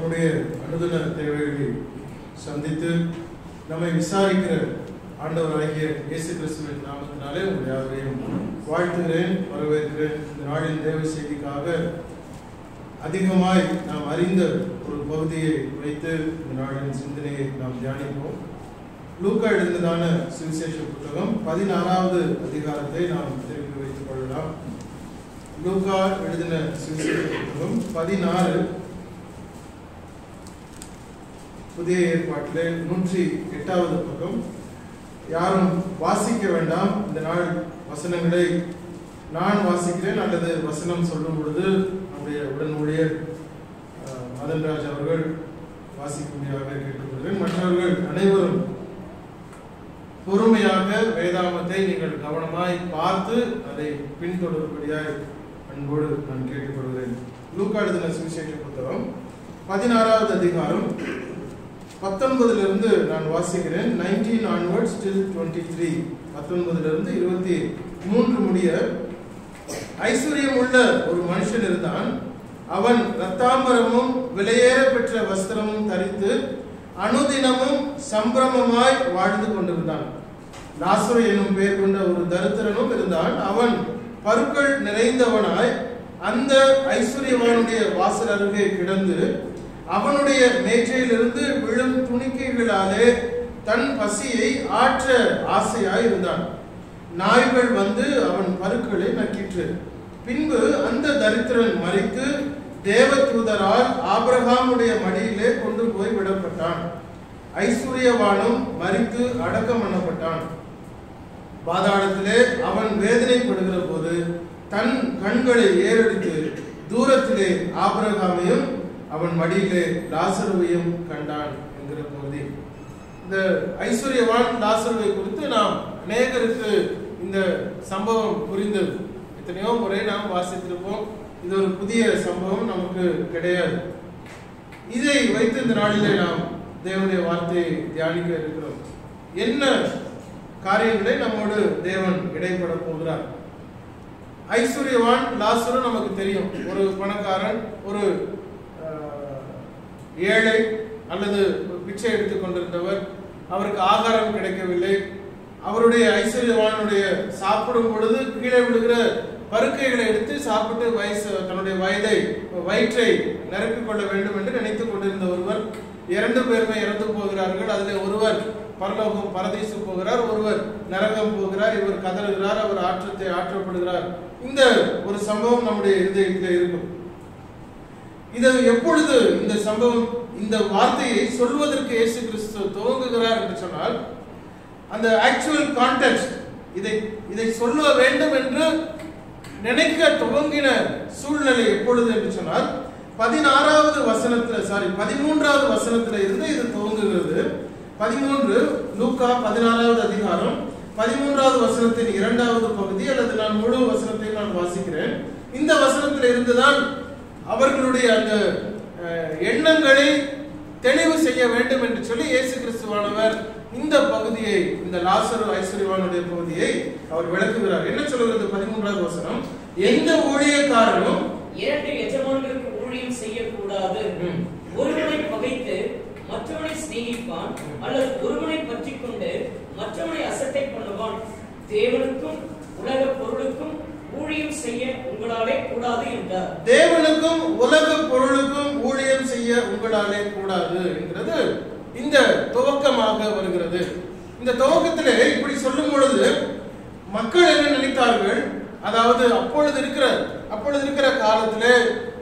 நம்முடைய அனுதின தேவைகளை சந்தித்து நம்மை விசாரிக்கிற ஆண்டவராகிய இயேசு கிறிஸ்துவின் நாமத்தினாலே உங்கள் யாவரையும் வாழ்த்துகிறேன் வரவேற்கிறேன் இந்த நாளின் தேவ செய்திக்காக அதிகமாய் நாம் அறிந்த ஒரு பகுதியை வைத்து இந்த நாளின் சிந்தனையை நாம் தியானிப்போம் லூக்கா எழுந்ததான சுவிசேஷ புத்தகம் பதினாறாவது அதிகாரத்தை நாம் திருப்பி வைத்துக் கொள்ளலாம் லூக்கா எழுதின சுவிசேஷ புத்தகம் பதினாறு புதிய ஏற்பாட்டிலே நூற்றி எட்டாவது பக்கம் யாரும் வாசிக்க வேண்டாம் இந்த நாள் வசனங்களை நான் வாசிக்கிறேன் அல்லது வசனம் சொல்லும் பொழுது நம்முடைய உடன் ஊழியர் அஹ், மதன்ராஜ் அவர்கள் வாசிக்கும்படியாக கேட்டுக்கொள்கிறேன் மற்றவர்கள் அனைவரும் பொறுமையாக வேதாமத்தை நீங்கள் கவனமாய் பார்த்து அதை பின்தொடரும்படியாய் அன்போடு நான் கேட்டுக்கொள்கிறேன் லூக்கா எழுதின சுவிசேஷ புத்தகம் பதினாறாவது அதிகாரம் பத்தொன்பதிலிருந்து நான் வாசிக்கிறேன் nineteen onwards till twenty three பத்தொன்பதிலிருந்து இருபத்தி மூன்று முடிய ஐஸ்வர்யம் உள்ள ஒரு மனுஷன் இருந்தான் அவன் ரத்தாம்பரமும் விலையேற பெற்ற வஸ்திரமும் தரித்து அனுதினமும் சம்பிரமமாய் வாழ்ந்து கொண்டிருந்தான் லாசுரு என்னும் பெயர் கொண்ட ஒரு தரித்திரனும் இருந்தான் அவன் பருக்கள் நிறைந்தவனாய் அந்த ஐஸ்வர்யவானுடைய வாசல் அருகே கிடந்து அவனுடைய மேஜையிலிருந்து விழும் துணிக்கைகளாலே தன் பசியை ஆற்ற ஆசையாய் இருந்தான் நாய்கள் வந்து அவன் பருக்களை நக்கிற்று பின்பு அந்த தரித்திரன் மறித்து தேவதூதரால் ஆபிரகாமுடைய மடியிலே கொண்டு போய் விடப்பட்டான் ஐஸ்வர்யவானும் மறித்து அடக்கம் பண்ணப்பட்டான் பாதாளத்திலே அவன் வேதனைப்படுகிற போது தன் கண்களை ஏறெடுத்து தூரத்திலே ஆபிரகாமையும் அவன் மடியிலே லாசருவையும் கண்டான் என்கிற பகுதி இந்த ஐஸ்வர்யவான் லாசருவை குறித்து நாம் அநேகருக்கு இந்த சம்பவம் புரிந்தது எத்தனையோ முறை நாம் வாசித்திருப்போம் இது ஒரு புதிய சம்பவம் நமக்கு கிடையாது இதை வைத்து இந்த நாளிலே நாம் தேவனுடைய வார்த்தையை தியானிக்க இருக்கிறோம் என்ன காரியங்களை நம்மோடு தேவன் இடைப்பட போகிறார் ஐஸ்வர்யவான் லாசரு நமக்கு தெரியும் ஒரு பணக்காரன் ஒரு அஹ், ஏழை அல்லது ஒரு பிச்சை எடுத்துக் கொண்டிருந்தவர் அவருக்கு ஆகாரம் கிடைக்கவில்லை அவருடைய ஐஸ்வர்யவானுடைய சாப்பிடும் பொழுது கீழே விழுகிற பருக்கைகளை எடுத்து சாப்பிட்டு வயசு தன்னுடைய வயதை வயிற்றை நிரப்பிக் கொள்ள வேண்டும் என்று நினைத்துக் கொண்டிருந்த ஒருவர் இரண்டு பேருமே இறந்து போகிறார்கள் அதில் ஒருவர் பரலோகம் பரதேசு போகிறார் ஒருவர் நரகம் போகிறார் இவர் கதறுகிறார் அவர் ஆற்றத்தை ஆற்றப்படுகிறார் இந்த ஒரு சம்பவம் நம்முடைய இருதயத்தில் இருக்கும் இது எப்பொழுது இந்த சம்பவம் இந்த வார்த்தையை சொல்வதற்கு இயேசு கிறிஸ்து துவங்குகிறார் என்று சொன்னால் அந்த ஆக்சுவல் கான்டெக்ட் இதை இதை சொல்ல வேண்டும் என்று நினைக்க துவங்கின சூழ்நிலை எப்பொழுது என்று சொன்னால் பதினாறாவது வசனத்துல சாரி பதிமூன்றாவது வசனத்துல இருந்து இது துவங்குகிறது பதிமூன்று லூக்கா பதினாறாவது அதிகாரம் பதிமூன்றாவது வசனத்தின் இரண்டாவது பகுதி அல்லது நான் முழு வசனத்தை நான் வாசிக்கிறேன் இந்த வசனத்தில் இருந்துதான் அவர்களுடைய அந்த அஹ், எண்ணங்களை தெளிவு செய்ய வேண்டும் என்று சொல்லி இயேசு கிறிஸ்துவானவர் இந்த பகுதியை இந்த லாசரு ஐஸ்வர்யவானுடைய பகுதியை அவர் விளக்குகிறார் என்ன சொல்கிறது பதிமூன்றாவது வசனம் எந்த ஊழியக்காரனும் இரண்டு எஜமான்களுக்கு ஊழியம் செய்யக்கூடாது ம். ஒருவனை பகைத்து மற்றவனை சிநேகிப்பான் அல்லது ஒருவனை பற்றிக் கொண்டு மற்றவனை அசட்டை பண்ணுவான் தேவனுக்கும் உலக பொருளுக்கும் ஊழியம் செய்ய உங்களாலே கூடாது என்றார் தேவனுக்கும் உலக பொருளுக்கும் ஊழியம் செய்ய உங்களாலே கூடாது என்கிறது இந்த துவக்கமாக வருகிறது இந்த துவக்கத்திலே இப்படி சொல்லும் பொழுது மக்கள் என்ன நினைத்தார்கள் அதாவது அப்பொழுது இருக்கிற அப்பொழுது இருக்கிற காலத்திலே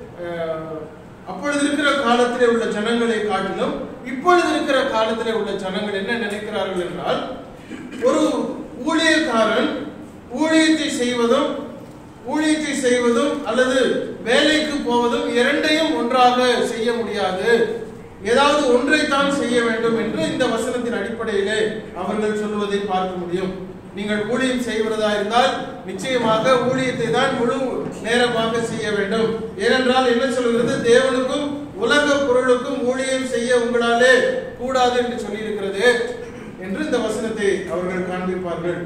அஹ், அப்பொழுது இருக்கிற காலத்திலே உள்ள ஜனங்களை காட்டிலும் இப்பொழுது இருக்கிற காலத்திலே உள்ள ஜனங்கள் என்ன நினைக்கிறார்கள் என்றால் ஒரு ஊழியக்காரன் ஊழியத்தை செய்வதும் ஊழியத்தை செய்வதும் அல்லது வேலைக்கு போவதும் இரண்டையும் ஒன்றாக செய்ய முடியாது ஏதாவது ஒன்றைத்தான் செய்ய வேண்டும் என்று இந்த வசனத்தின் அடிப்படையிலே அவர்கள் சொல்வதை பார்க்க முடியும் நீங்கள் ஊழியம் செய்வதா இருந்தால் நிச்சயமாக ஊழியத்தை தான் முழு நேரமாக செய்ய வேண்டும் ஏனென்றால் என்ன சொல்கிறது தேவனுக்கும் உலக பொருளுக்கும் ஊழியம் செய்ய உங்களாலே கூடாது என்று சொல்லியிருக்கிறது என்று இந்த வசனத்தை அவர்கள் காண்பிப்பார்கள்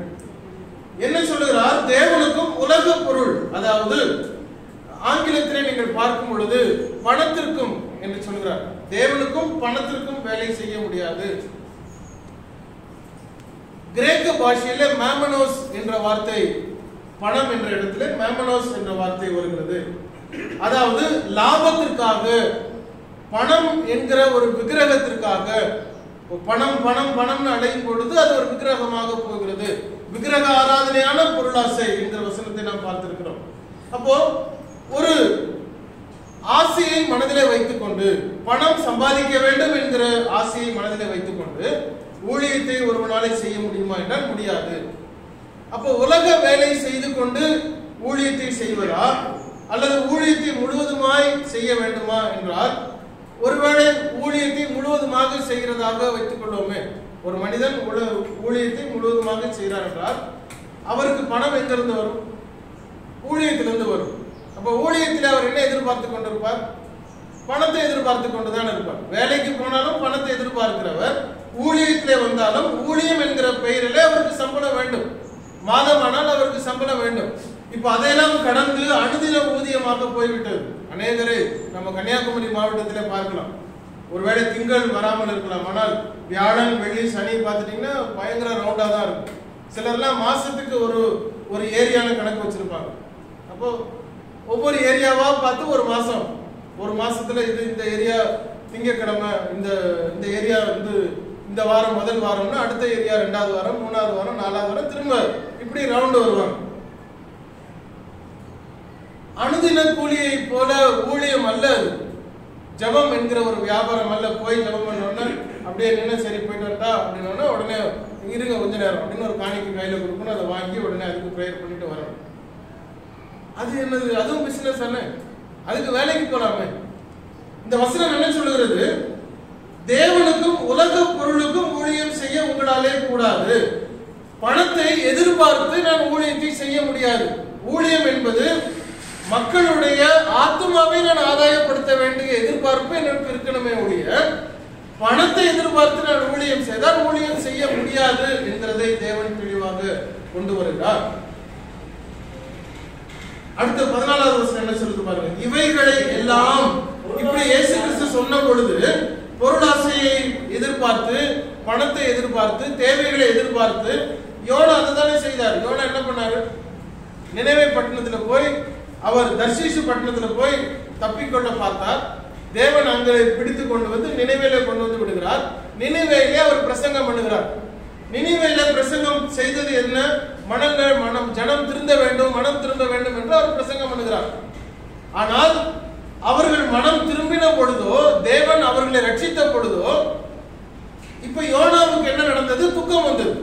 என்ன சொல்லுகிறார் தேவனுக்கும் உலக பொருள் அதாவது ஆங்கிலத்திலே நீங்கள் பார்க்கும் பொழுது பணத்திற்கும் என்று சொல்கிறார் தேவனுக்கும் பணத்திற்கும் வேலை செய்ய முடியாது கிரேக்க பாஷையில மேமனோஸ் என்ற வார்த்தை பணம் என்ற இடத்துல மேமனோஸ் என்ற வார்த்தை வருகிறது அதாவது லாபத்திற்காக பணம் என்கிற ஒரு விக்கிரகத்திற்காக பணம் பணம் பணம்னு அடையும் பொழுது அது ஒரு விக்கிரகமாக போகிறது விக்கிரக ஆராதனையான பொருளாசை என்கிற வசனத்தை நாம் பார்த்திருக்கிறோம் அப்போ ஒரு ஆசையை மனதிலே வைத்துக்கொண்டு பணம் சம்பாதிக்க வேண்டும் என்கிற ஆசையை மனதிலே வைத்துக்கொண்டு ஊழியத்தை ஒருவனாலே செய்ய முடியுமா என்றால் முடியாது அப்போ உலக வேலை செய்து கொண்டு ஊழியத்தை செய்வதா அல்லது ஊழியத்தை முழுவதுமாய் செய்ய வேண்டுமா என்றால் ஒருவேளை ஊழியத்தை முழுவதுமாக செய்கிறதாக வைத்துக் கொள்வோமே ஒரு மனிதன் உல- ஊழியத்தை முழுவதுமாக செய்கிறார் என்றால் அவருக்கு பணம் எங்கிருந்து வரும் ஊழியத்திலிருந்து வரும் அப்ப ஊழியத்தில் அவர் என்ன எதிர்பார்த்து கொண்டிருப்பார் பணத்தை எதிர்பார்த்து கொண்டுதான் இருப்பார் வேலைக்கு போனாலும் பணத்தை எதிர்பார்க்கிறவர் ஊழியத்திலே வந்தாலும் ஊழியம் என்கிற பெயரிலே அவருக்கு சம்பளம் வேண்டும் மாதமானால் அவருக்கு சம்பளம் வேண்டும் இப்ப அதையெல்லாம் கடந்து அனுதின ஊதியமாக போய்விட்டது அநேகரை நம்ம கன்னியாகுமரி மாவட்டத்திலே பார்க்கலாம் ஒருவேளை திங்கள் வராமல் இருக்கலாம் ஆனால் வியாழன் வெள்ளி சனி பார்த்துட்டீங்கன்னா பயங்கர ரவுண்டா தான் இருக்கும் சிலர்லாம் மாசத்துக்கு ஒரு ஒரு ஏரியால கணக்கு வச்சிருப்பாங்க அப்போ ஒவ்வொரு ஏரியாவா பார்த்து ஒரு மாசம் ஒரு மாசத்துல இது இந்த ஏரியா திங்கக்கிழமை இந்த இந்த ஏரியா வந்து இந்த வாரம் முதல் வாரம்னா அடுத்த ஏரியா ரெண்டாவது வாரம் மூணாவது வாரம் நாலாவது வாரம் திரும்ப இப்படி ரவுண்டு வருவாங்க அனுதின கூலியை போல ஊழியம் அல்ல அது ஜெபம் என்கிற ஒரு வியாபாரம் அல்ல போய் ஜெபம் பண்ணோன்னா அப்படியே நின்று சரி போயிட்டு வரட்டா அப்படின்னா உடனே இருங்க கொஞ்ச நேரம் அப்படின்னு ஒரு காணிக்கை கையில கொடுக்கணும் அதை வாங்கி உடனே அதுக்கு ப்ரேயர் பண்ணிட்டு வரணும் அது என்னது அதுவும் பிசினஸ் தானே அதுக்கு வேலைக்கு போலாமே இந்த வசனம் என்ன சொல்லுகிறது தேவனுக்கும் உலக பொருளுக்கும் ஊழியம் செய்ய உங்களாலே கூடாது பணத்தை எதிர்பார்த்து நான் ஊழியத்தை செய்ய முடியாது ஊழியம் என்பது மக்களுடைய ஆத்மாவை நான் ஆதாயப்படுத்த வேண்டிய எதிர்பார்ப்பு எனக்கு இருக்கணுமே ஒழிய பணத்தை எதிர்பார்த்து நான் ஊழியம் செய்தால் ஊழியம் செய்ய முடியாது என்கிறதை தேவன் தெளிவாக கொண்டு வருகிறார் அடுத்த பதினாலாவது வசனம் என்ன சொல்லுது பாருங்க இவைகளை எல்லாம் இப்படி இயேசு கிறிஸ்து சொன்ன பொழுது பொருளாசையை எதிர்பார்த்து பணத்தை எதிர்பார்த்து தேவைகளை எதிர்பார்த்து யோனா அதுதானே செய்தார் யோனா என்ன பண்ணாரு நினைவே பட்டணத்துல போய் அவர் தர்ஷீஷு பட்டணத்துல போய் தப்பிக்கொள்ள பார்த்தார் தேவன் அங்கே பிடித்து கொண்டு வந்து நினைவேல கொண்டு வந்து விடுகிறார் நினைவேலே அவர் பிரசங்கம் பண்ணுகிறார் நினைவேல பிரசங்கம் செய்தது என்ன மனங்கள் மனம் ஜனம் திருந்த வேண்டும் மனம் திரும்ப வேண்டும் என்று அவர் பிரசங்கம் பண்ணுகிறார் ஆனால் அவர்கள் மனம் திரும்பின பொழுதோ தேவன் அவர்களை ரட்சித்த பொழுதோ இப்ப யோனாவுக்கு என்ன நடந்தது துக்கம் வந்தது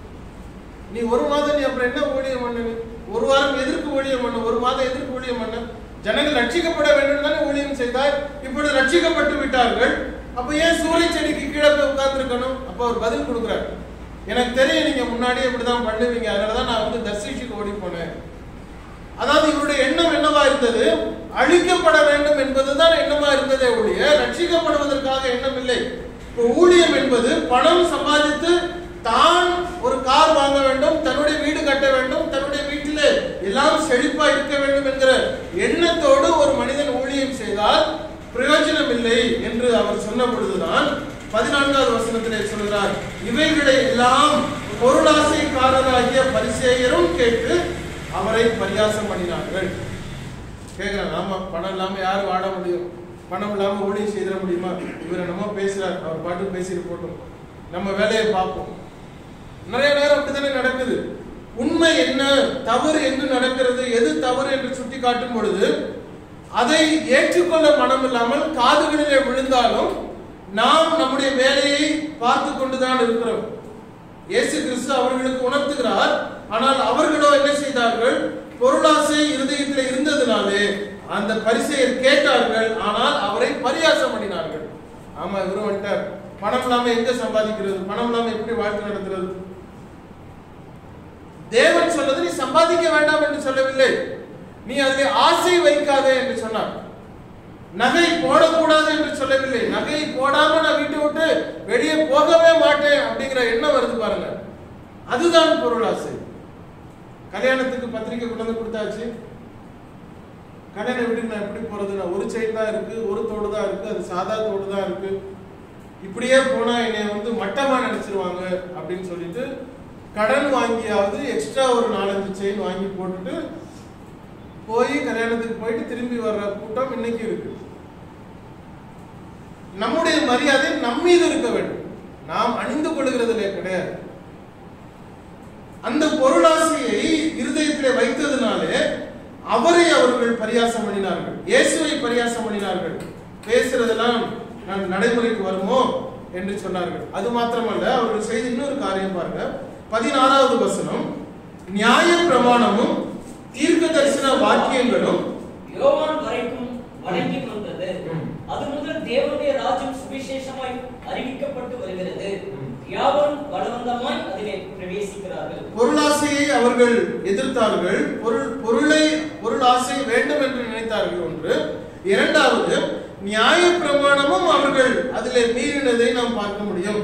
நீ ஒரு மாதம் நீ அப்புறம் என்ன ஊழியம் பண்ண நீ? ஒரு வாரம் எதற்கு ஊழியம் பண்ண ஒரு மாதம் எதற்கு ஊழியம் பண்ண ஜனங்கள் ரட்சிக்கப்பட வேண்டும் தானே ஊழியம் செய்தார் இப்பொழுது ரட்சிக்கப்பட்டு விட்டார்கள் அப்ப ஏன் சூரிய செடிக்கு கீழே போய் உட்கார்ந்துருக்கணும் அப்ப அவர் பதில் கொடுக்குறார் எனக்கு தெரியும் நீங்க முன்னாடியே இப்படிதான் பண்ணுவீங்க அதனாலதான் நான் வந்து தர்சிச்சுக்கு ஓடி போனேன் அதாவது இவருடைய எண்ணம் என்னவா இருந்தது அழிக்கப்பட வேண்டும் என்பதுதான் எண்ணமா இருந்ததே ஒழிய ரட்சிக்கப்படுவதற்காக எண்ணம் இல்லை இப்போ ஊழியம் என்பது பணம் சம்பாதித்து தான் ஒரு கார் வாங்க வேண்டும் தன்னுடைய வீடு கட்ட வேண்டும் தன்னுடைய வீட்டிலே எல்லாம் செழிப்பா இருக்க வேண்டும் என்கிற எண்ணத்தோடு ஒரு மனிதன் ஊழியம் செய்தால் பிரயோஜனம் இல்லை என்று அவர் சொன்ன பொழுதுதான் பதினான்காவது வசனத்திலே சொல்கிறார் இவைகளை எல்லாம் பொருளாசைக்காரராகிய பரிசேயரும் கேட்டு அவரை பரியாசம் பண்ணினார்கள் கேட்கிறாங்க ஆமா பணம் இல்லாம யாரு வாழ முடியும் பணம் இல்லாம ஊழியம் செய்திட முடியுமா இவர் என்னமோ பேசுறார் அவர் பாட்டு பேசிட்டு போட்டோம் நம்ம வேலையை பார்ப்போம் நிறைய நேரம் அப்படித்தானே நடக்குது உண்மை என்ன தவறு என்று நடக்கிறது எது தவறு என்று சுட்டி காட்டும் பொழுது அதை ஏற்றுக்கொள்ள மனம் இல்லாமல் காதுகளிலே விழுந்தாலும் நாம் நம்முடைய வேலையை பார்த்து கொண்டுதான் இருக்கிறோம் இயேசு கிறிஸ்து அவர்களுக்கு உணர்த்துகிறார் ஆனால் அவர்களோ என்ன செய்தார்கள் பொருளாசை இருதயத்தில் இருந்ததினாலே அந்த பரிசெயர் கேட்டார்கள் ஆனால் அவரை பரியாசம் பண்ணினார்கள் ஆமா இவரு வந்துட்டார் பணம் இல்லாம எங்க சம்பாதிக்கிறது பணம் இல்லாம எப்படி வாழ்க்கை நடத்துறது தேவன் சொன்னது நீ சம்பாதிக்க வேண்டாம் என்று சொல்லவில்லை நீ அதில் ஆசை வைக்காதே என்று சொன்னார் நகை போடக்கூடாது என்று சொல்லவில்லை நகை போடாம நான் வீட்டை விட்டு வெளியே போகவே மாட்டேன் அப்படிங்கிற எண்ணம் வருது பாருங்க அதுதான் பொருளாசை கல்யாணத்துக்கு பத்திரிக்கை கொண்டு வந்து கொடுத்தாச்சு கல்யாண வீட்டுக்கு நான் எப்படி போறது ஆனா ஒரு செயின் தான் இருக்கு ஒரு தோடு தான் இருக்கு அது சாதா தோடு தான் இருக்கு இப்படியே போனா என்னை வந்து மட்டமா நினைச்சிருவாங்க அப்படின்னு சொல்லிட்டு கடன் வாங்கியாவது எக்ஸ்ட்ரா ஒரு நாலஞ்சு செயின் வாங்கி போட்டுட்டு போய் கல்யாணத்துக்கு போயிட்டு திரும்பி வர்ற கூட்டம் இன்னைக்கு இருக்கு நம்முடைய மரியாதை நம் மீது இருக்க வேண்டும் நாம் அணிந்து கொள்கிறதிலே கிடையாது அந்த பொருளாசையை இருதயத்திலே வைத்ததினாலே அவரை அவர்கள் பரியாசம் பண்ணினார்கள் இயேசுவை பரியாசம் பண்ணினார்கள் பேசுறதெல்லாம் நான் நடைமுறைக்கு வருமோ என்று சொன்னார்கள் அது மாத்திரமல்ல அவர்கள் செய்த இன்னொரு காரியம் பாருங்க பதினாறாவது வசனம் நியாய பிரமாணமும் தீர்க்க தரிசன வாக்கியங்களும் யோவான் வரைக்கும் வழங்கி வந்தது ம். அது முதல் தேவனுடைய ராஜ்யம் சுவிசேஷமாய் அறிவிக்கப்பட்டு வருகிறது ம். யாவரும் பலவந்தமாய் அதிலே பிரவேசிக்கிறார்கள் பொருளாசையை அவர்கள் எதிர்த்தார்கள் பொருள் பொருளை பொருள் ஆசை வேண்டும் என்று நினைத்தார்கள் ஒன்று இரண்டாவது நியாய பிரமாணமும் அவர்கள் அதிலே மீறினதை நாம் பார்க்க முடியும்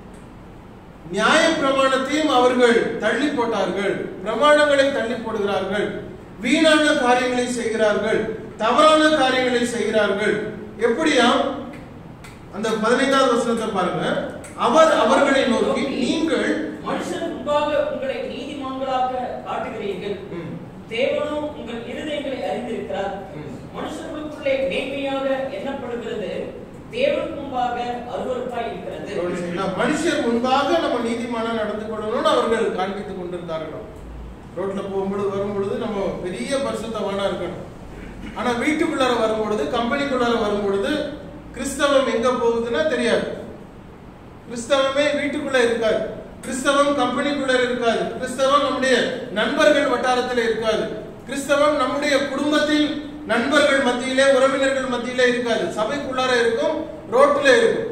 நியாய பிரமாணத்தையும் அவர்கள் தள்ளி போட்டார்கள் பிரமாணங்களை தள்ளி போடுகிறார்கள் வீணான காரியங்களை செய்கிறார்கள் தவறான காரியங்களை செய்கிறார்கள் எப்படியாம் அந்த பதினைந்தாவது வசனத்தை பாருங்க அவர் அவர்களை நோக்கி நீங்கள் மனுஷன் முன்பாக உங்களை நீதிமான்களாக காட்டுகிறீர்கள் ம், தேவனோ உங்கள் இருதயங்களை அறிந்திருக்கிறார் ம். மனுஷர்களுக்குள்ளே மேன்மையாக எண்ணப்படுகிறது தேவன் முன்பாக அருவருப்பாய் இருக்கிறது கவனிச்சீங்களா? மனுஷர் முன்பாக நம்ம நீதிமானா நடந்து கொள்ளணும்னு அவர்கள் காண்பித்துக் கொண்டிருந்தார்களாம் ரோட்ல போகும்பொழுது வரும்பொழுது நம்ம பெரிய பரிசுத்தவானா இருக்கணும் ஆனா வீட்டுக்குள்ளார வரும்பொழுது கம்பெனிக்குள்ளார வரும்பொழுது கிறிஸ்தவம் எங்க போகுதுன்னா தெரியாது கிறிஸ்தவமே வீட்டுக்குள்ள இருக்காது கிறிஸ்தவம் கம்பெனிக்குள்ள இருக்காது கிறிஸ்தவம் நம்முடைய நண்பர்கள் வட்டாரத்தில் இருக்காது கிறிஸ்தவம் நம்முடைய குடும்பத்தில் நண்பர்கள் மத்தியிலே உறவினர்கள் மத்தியிலே இருக்காது சபைக்குள்ளார இருக்கும் ரோட்ல இருக்கும்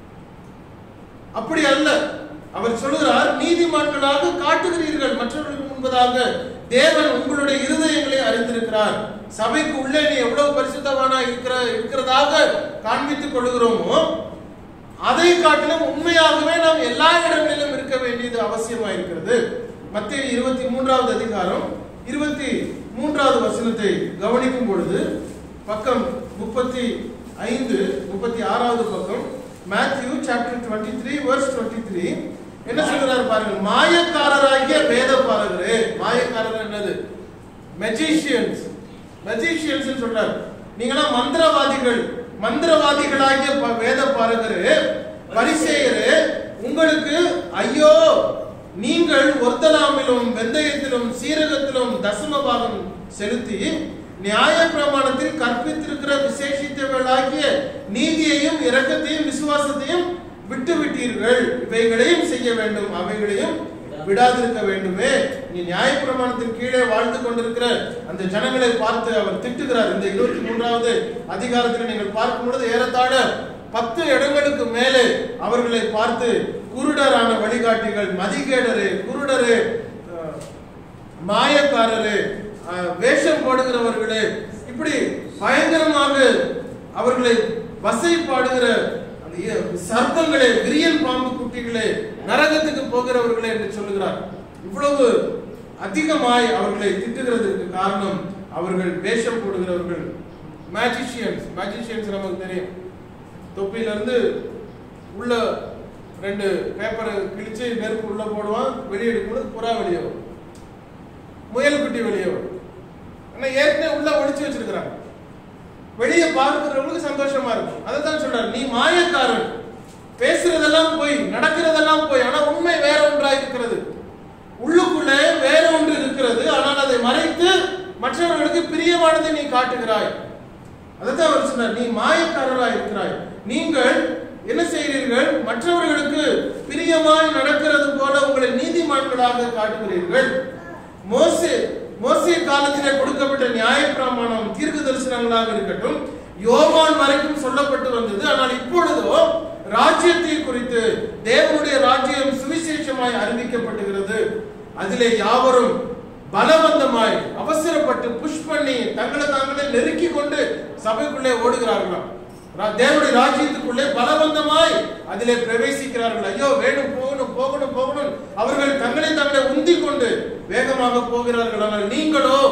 அப்படி அல்ல அவர் சொல்கிறார் நீதிமான்களாக காட்டுகிறீர்கள் மற்றவர்களுக்கு முன்பதாக தேவன் உங்களுடைய இருதயங்களை அறிந்திருக்கிறார் சபைக்கு உள்ளே நீ எவ்வளவு பரிசுத்தவானா இருக்கிற இருக்கிறதாக காண்பித்துக் கொள்கிறோமோ அதை காட்டிலும் உண்மையாகவே நாம் எல்லா இடங்களிலும் இருக்க வேண்டியது அவசியமா இருக்கிறது மத்திய இருபத்தி மூன்றாவது அதிகாரம் இருபத்தி மூன்றாவது வசனத்தை கவனிக்கும் பொழுது பக்கம் முப்பத்தி ஐந்து முப்பத்தி ஆறாவது பக்கம் Matthew chapter twenty three verse twenty three என்ன சொல்றாரு பாருங்க மாயக்காரராகிய வேத பாரகரே மாயக்காரர் என்னது மெஜிஷியன்ஸ் மெஜிஷியன்ஸ் சொல்றாரு நீங்களாம் மந்திரவாதிகள் மந்திரவாதிகளாகிய ப- வேத பாரகரே பரிசேயரே உங்களுக்கு ஐயோ நீங்கள் ஒர்த்தலாமிலும் வெந்தயத்திலும் சீரகத்திலும் தசம பாகம் செலுத்தி நியாய பிரமாணத்தில் கற்பித்திருக்கிற விசேஷித்தவர்களாகிய நீதியையும் இரக்கத்தையும் விசுவாசத்தையும் விட்டு விட்டீர்கள் இவைகளையும் செய்ய வேண்டும் அவைகளையும் விடாதிருக்க வேண்டுமே நீ நியாய பிரமாணத்தின் கீழே வாழ்ந்து கொண்டிருக்கிற அந்த ஜனங்களை பார்த்து அவர் திட்டுகிறார் இந்த இருபத்தி மூன்றாவது அதிகாரத்தில் நீங்கள் பார்க்கும் பொழுது ஏறத்தாழ பத்து இடங்களுக்கு மேலே அவர்களை பார்த்து குருடரான வழிகாட்டிகள் மதிகேடரே குருடரே அஹ், மாயக்காரரே அஹ், வேஷம் போடுகிறவர்களே இப்படி பயங்கரமாக அவர்களை வசைப்பாடுகிற அந்த இ- சர்ப்பங்களே விரியன் பாம்பு குட்டிகளே நரகத்துக்கு போகிறவர்களே என்று சொல்லுகிறார் இவ்வளவு அதிகமாய் அவர்களை திட்டுகிறதற்கு காரணம் அவர்கள் வேஷம் போடுகிறவர்கள் மேஜிஷியன்ஸ் மேஜிஷியன்ஸ் நமக்கு தெரியும் தொப்பியில இருந்து உள்ள ரெண்டு பேப்பரை கிழிச்சு நெருப்பு உள்ள போடுவான் வெளியே எடுக்கும்போது புறா வெளியே வரும் முயல் குட்டி வெளியே வரும் ஆனா ஏற்கனவே உள்ள ஒளிச்சு வச்சிருக்கிறாங்க வெளியே பார்க்கிறவங்களுக்கு சந்தோஷமா இருக்கும் அதை தான் சொல்றாரு நீ மாயக்காரன் பேசுறதெல்லாம் போய் நடக்கிறதெல்லாம் போய் ஆனா உண்மை வேற ஒன்றா இருக்கிறது உள்ளுக்குள்ளே வேற ஒன்று இருக்கிறது ஆனால் அதை மறைத்து மற்றவர்களுக்கு பிரியமானதை நீ காட்டுகிறாய் அதைத்தான் அவர் சொன்னார் நீ மாயக்காரராய் இருக்கிறாய் நீங்கள் என்ன செய்கிறீர்கள் மற்றவர்களுக்கு பிரியமாய் நடக்கிறது போல உங்களை நீதிமான்களாக காட்டுகிறீர்கள் மோசே மோசே காலத்திலே கொடுக்கப்பட்ட நியாயப்பிரமாணம் தீர்க்க தரிசனங்களாக இருக்கட்டும் யோவான் வரைக்கும் சொல்லப்பட்டு வந்தது ஆனால் இப்பொழுதோ ராஜ்யத்தை குறித்து தேவனுடைய ராஜ்யம் சுவிசேஷமாய் அறிவிக்கப்படுகிறது அதிலே யாவரும் பலவந்தமாய் அவசரப்பட்டு புஷ் பண்ணி தங்களை தாங்களே நெருக்கி கொண்டு சபைக்குள்ளே ஓடுகிறார்களாம் ரா- தேவனுடைய ராஜ்யத்துக்குள்ளே பலவந்தமாய் அதிலே பிரவேசிக்கிறார்கள் ஐயோ வேணும் போகணும் போகணும் போகணும் அவர்கள் தங்களை தங்களை உந்திக் கொண்டு வேகமாக போகிறார்கள் ஆனால் நீங்களோ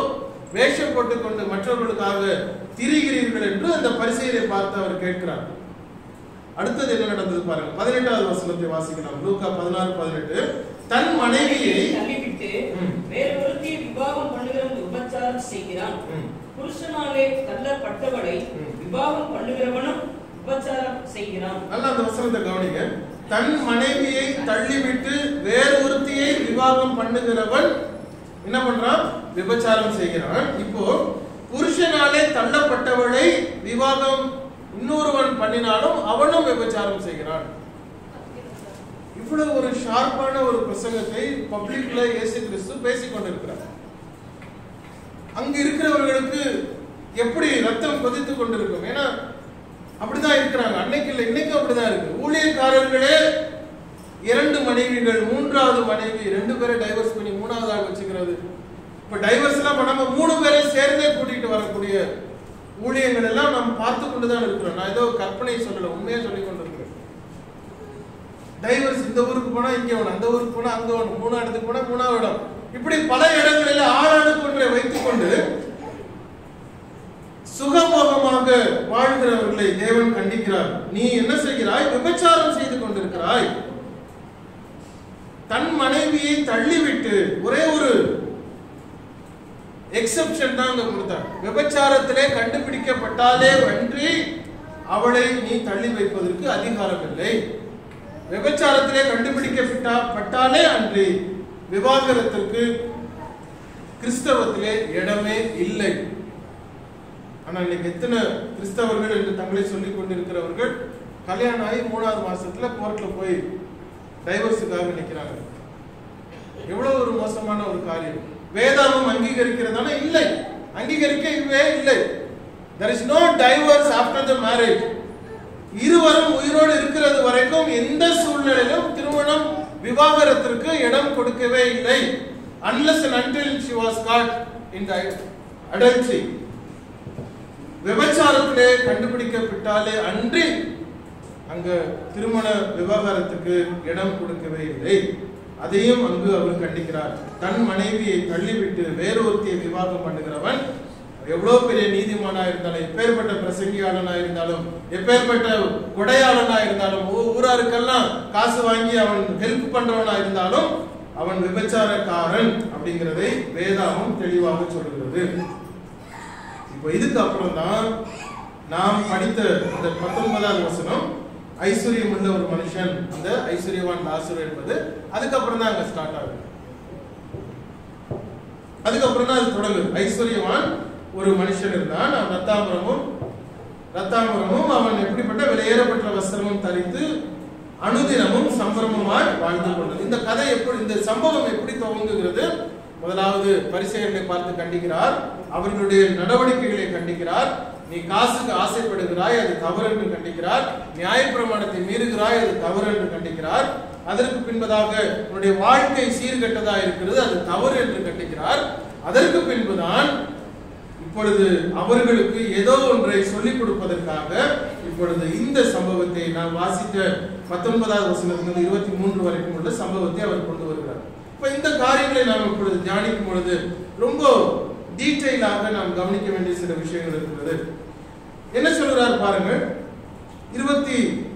வேஷம் போட்டுக்கொண்டு மற்றவர்களுக்காக திரிகிறீர்கள் என்று அந்த பரிசெயரை பார்த்து அவர் கேட்கிறார் அடுத்தது என்ன நடந்தது பாருங்க பதினெட்டாவது வசனத்தை வாசிக்கலாம் லூக்கா பதினாறு பதினெட்டு தன் மனைவியை தள்ளிவிட்டு ம். வேறொருத்தி விவாகம் பண்ணுகிறவன் விபச்சாரம் செய்கிறான் ம், புருஷனாலே தள்ளப்பட்டவளை ம். விவாகம் பண்ணுகிறவனும் விபச்சாரம் செய்கிறான் நல்லா அந்த வசனத்தை கவனிங்க தன் மனைவியை தள்ளிவிட்டு வேறு ஒருத்தியை விவாகம் பண்ணுகிறவன் என்ன பண்றான் விபச்சாரம் செய்கிறான் இப்போ புருஷனாலே தள்ளப்பட்டவளை விவாகம் இன்னொருவன் பண்ணினாலும் அவனும் விபச்சாரம் செய்கிறான் இவ்வளவு ஒரு ஷார்ப்பான ஒரு பிரசங்கத்தை பப்ளிக்ல இயேசு கிறிஸ்து பேசிக் கொண்டிருக்கிறார் அங்க இருக்கிறவர்களுக்கு எப்படி ரத்தம் கொதித்துக் கொண்டிருக்கும் ஏன்னா அப்படிதான் இருக்கிறாங்க அன்னைக்கு இல்லை இன்னைக்கும் அப்படிதான் இருக்கு ஊழியக்காரர்களே இரண்டு மனைவிகள் மூன்றாவது மனைவி ரெண்டு பேரை டைவர்ஸ் பண்ணி மூணாவது ஆள் வச்சுக்கிறது இப்ப டைவர்ஸ் எல்லாம் பண்ணாம மூணு பேரை சேர்ந்தே கூட்டிட்டு வரக்கூடிய ஊழியங்கள் எல்லாம் நாம் பார்த்து கொண்டுதான் இருக்கிறோம் நான் ஏதோ கற்பனை சொல்லல உண்மையா சொல்லி கொண்டிருக்கிறேன் டைவர்ஸ் இந்த ஊருக்கு போனா இங்க ஒண்ணு அந்த ஊருக்கு போனா அங்க ஒண்ணு மூணாவது இடத்துக்கு போனா மூணாவது இடம் இப்படி பல இடங்களில் ஆளாளுக்கு ஒன்றை வைத்துக் கொண்டு சுகபோகமாக வாழ்கிறவர்களை தேவன் கண்டிக்கிறார் நீ என்ன செய்கிறாய் விபச்சாரம் செய்து கொண்டிருக்கிறாய் தன் மனைவியை தள்ளிவிட்டு ஒரே ஒரு எக்ஸெப்ஷன் தான் அங்க கொடுத்தார் விபச்சாரத்திலே கண்டுபிடிக்கப்பட்டாலே அன்றி அவளை நீ தள்ளி வைப்பதற்கு அதிகாரம் இல்லை விபச்சாரத்திலே கண்டுபிடிக்கப்பட்டா பட்டாலே அன்றி விவாகரத்திற்கு கிறிஸ்தவத்திலே இடமே இல்லை ஆனா இன்னைக்கு எத்தனை கிறிஸ்தவர்கள் என்று தங்களை சொல்லிக் கொண்டிருக்கிறவர்கள் கல்யாணம் ஆகி மூணாவது மாசத்துல கோர்ட்ல போய் டைவர்ஸுக்காக நிக்கிறாங்க எவ்வளவு ஒரு மோசமான ஒரு காரியம் வேதாமம் அங்கீகரிக்கிறதான இல்லை அங்கீகரிக்கவே இல்லை there is no divorce after the marriage இருவரும் உயிரோடு இருக்கிறது வரைக்கும் எந்த சூழ்நிலையிலும் திருமணம் விவாகரத்திற்கு இடம் கொடுக்கவே இல்லை unless and until she was caught in the adultery விபச்சாரத்திலே கண்டுபிடிக்கப்பட்டாலே அன்றி அங்க திருமண விவாகரத்துக்கு இடம் கொடுக்கவே இல்லை அதையும் அங்கு அவர் கண்டிக்கிறார் தன் மனைவியை தள்ளிவிட்டு வேறொருத்தியை விவாகம் பண்ணுகிறவன் எவ்வளவு பெரிய நீதிமானா இருந்தாலும் எப்பேற்பட்ட பிரசங்கியாளனா இருந்தாலும் எப்பேற்பட்ட கொடையாளனா இருந்தாலும் ஊ- ஊராருக்கெல்லாம் காசு வாங்கி அவன் ஹெல்ப் பண்றவனா இருந்தாலும் அவன் விபச்சாரக்காரன் அப்படிங்கிறதை வேதாகம் தெளிவாக சொல்கிறது இப்போ இதுக்கு அப்புறம் தான் நாம் படித்த அந்த பத்தொன்பதாவது வசனம் ஐஸ்வர்யம் உள்ள ஒரு மனுஷன் அந்த ஐஸ்வர்யவான் லாசரு என்பது அதுக்கப்புறம் தான் அங்க ஸ்டார்ட் ஆகுது அதுக்கப்புறம் தான் அது தொடங்குது ஐஸ்வர்யவான் ஒரு மனுஷன் இருந்தான் அவன் ரத்தாம்பரமும் ரத்தாம்பரமும் அவன் எப்படிப்பட்ட விலையேறப்பட்ட வஸ்திரமும் தரித்து அனுதினமும் சம்பரமுமாய் வாழ்ந்து கொண்டது இந்த கதை எப்படி இந்த சம்பவம் எப்படி துவங்குகிறது முதலாவது பரிசெயர்களை பார்த்து கண்டிக்கிறார் அவர்களுடைய நடவடிக்கைகளை கண்டிக்கிறார் நீ காசுக்கு ஆசைப்படுகிறாய் அது தவறு என்று கண்டிக்கிறார் நியாயப்பிரமாணத்தை மீறுகிறாய் அது தவறு என்று கண்டிக்கிறார் அதற்கு பின்பதாக உன்னுடைய வாழ்க்கை சீர்கெட்டதா இருக்கிறது அது தவறு என்று கண்டிக்கிறார் அதற்கு பின்புதான் இப்பொழுது அவர்களுக்கு ஏதோ ஒன்றை சொல்லிக் கொடுப்பதற்காக இப்பொழுது இந்த சம்பவத்தை நான் வாசித்த பத்தொன்பதாவது வசனத்திலிருந்து இருபத்தி மூன்று வரைக்கும் உள்ள சம்பவத்தை அவர் கொண்டு வருகிறார் இப்ப இந்த காரியங்களை நாம் இப்பொழுது தியானிக்கும் பொழுது ரொம்ப டீட்டெயிலாக நாம் கவனிக்க வேண்டிய சில விஷயங்கள் இருக்கிறது என்ன சொல்கிறார் பாருங்கள் இருபத்தி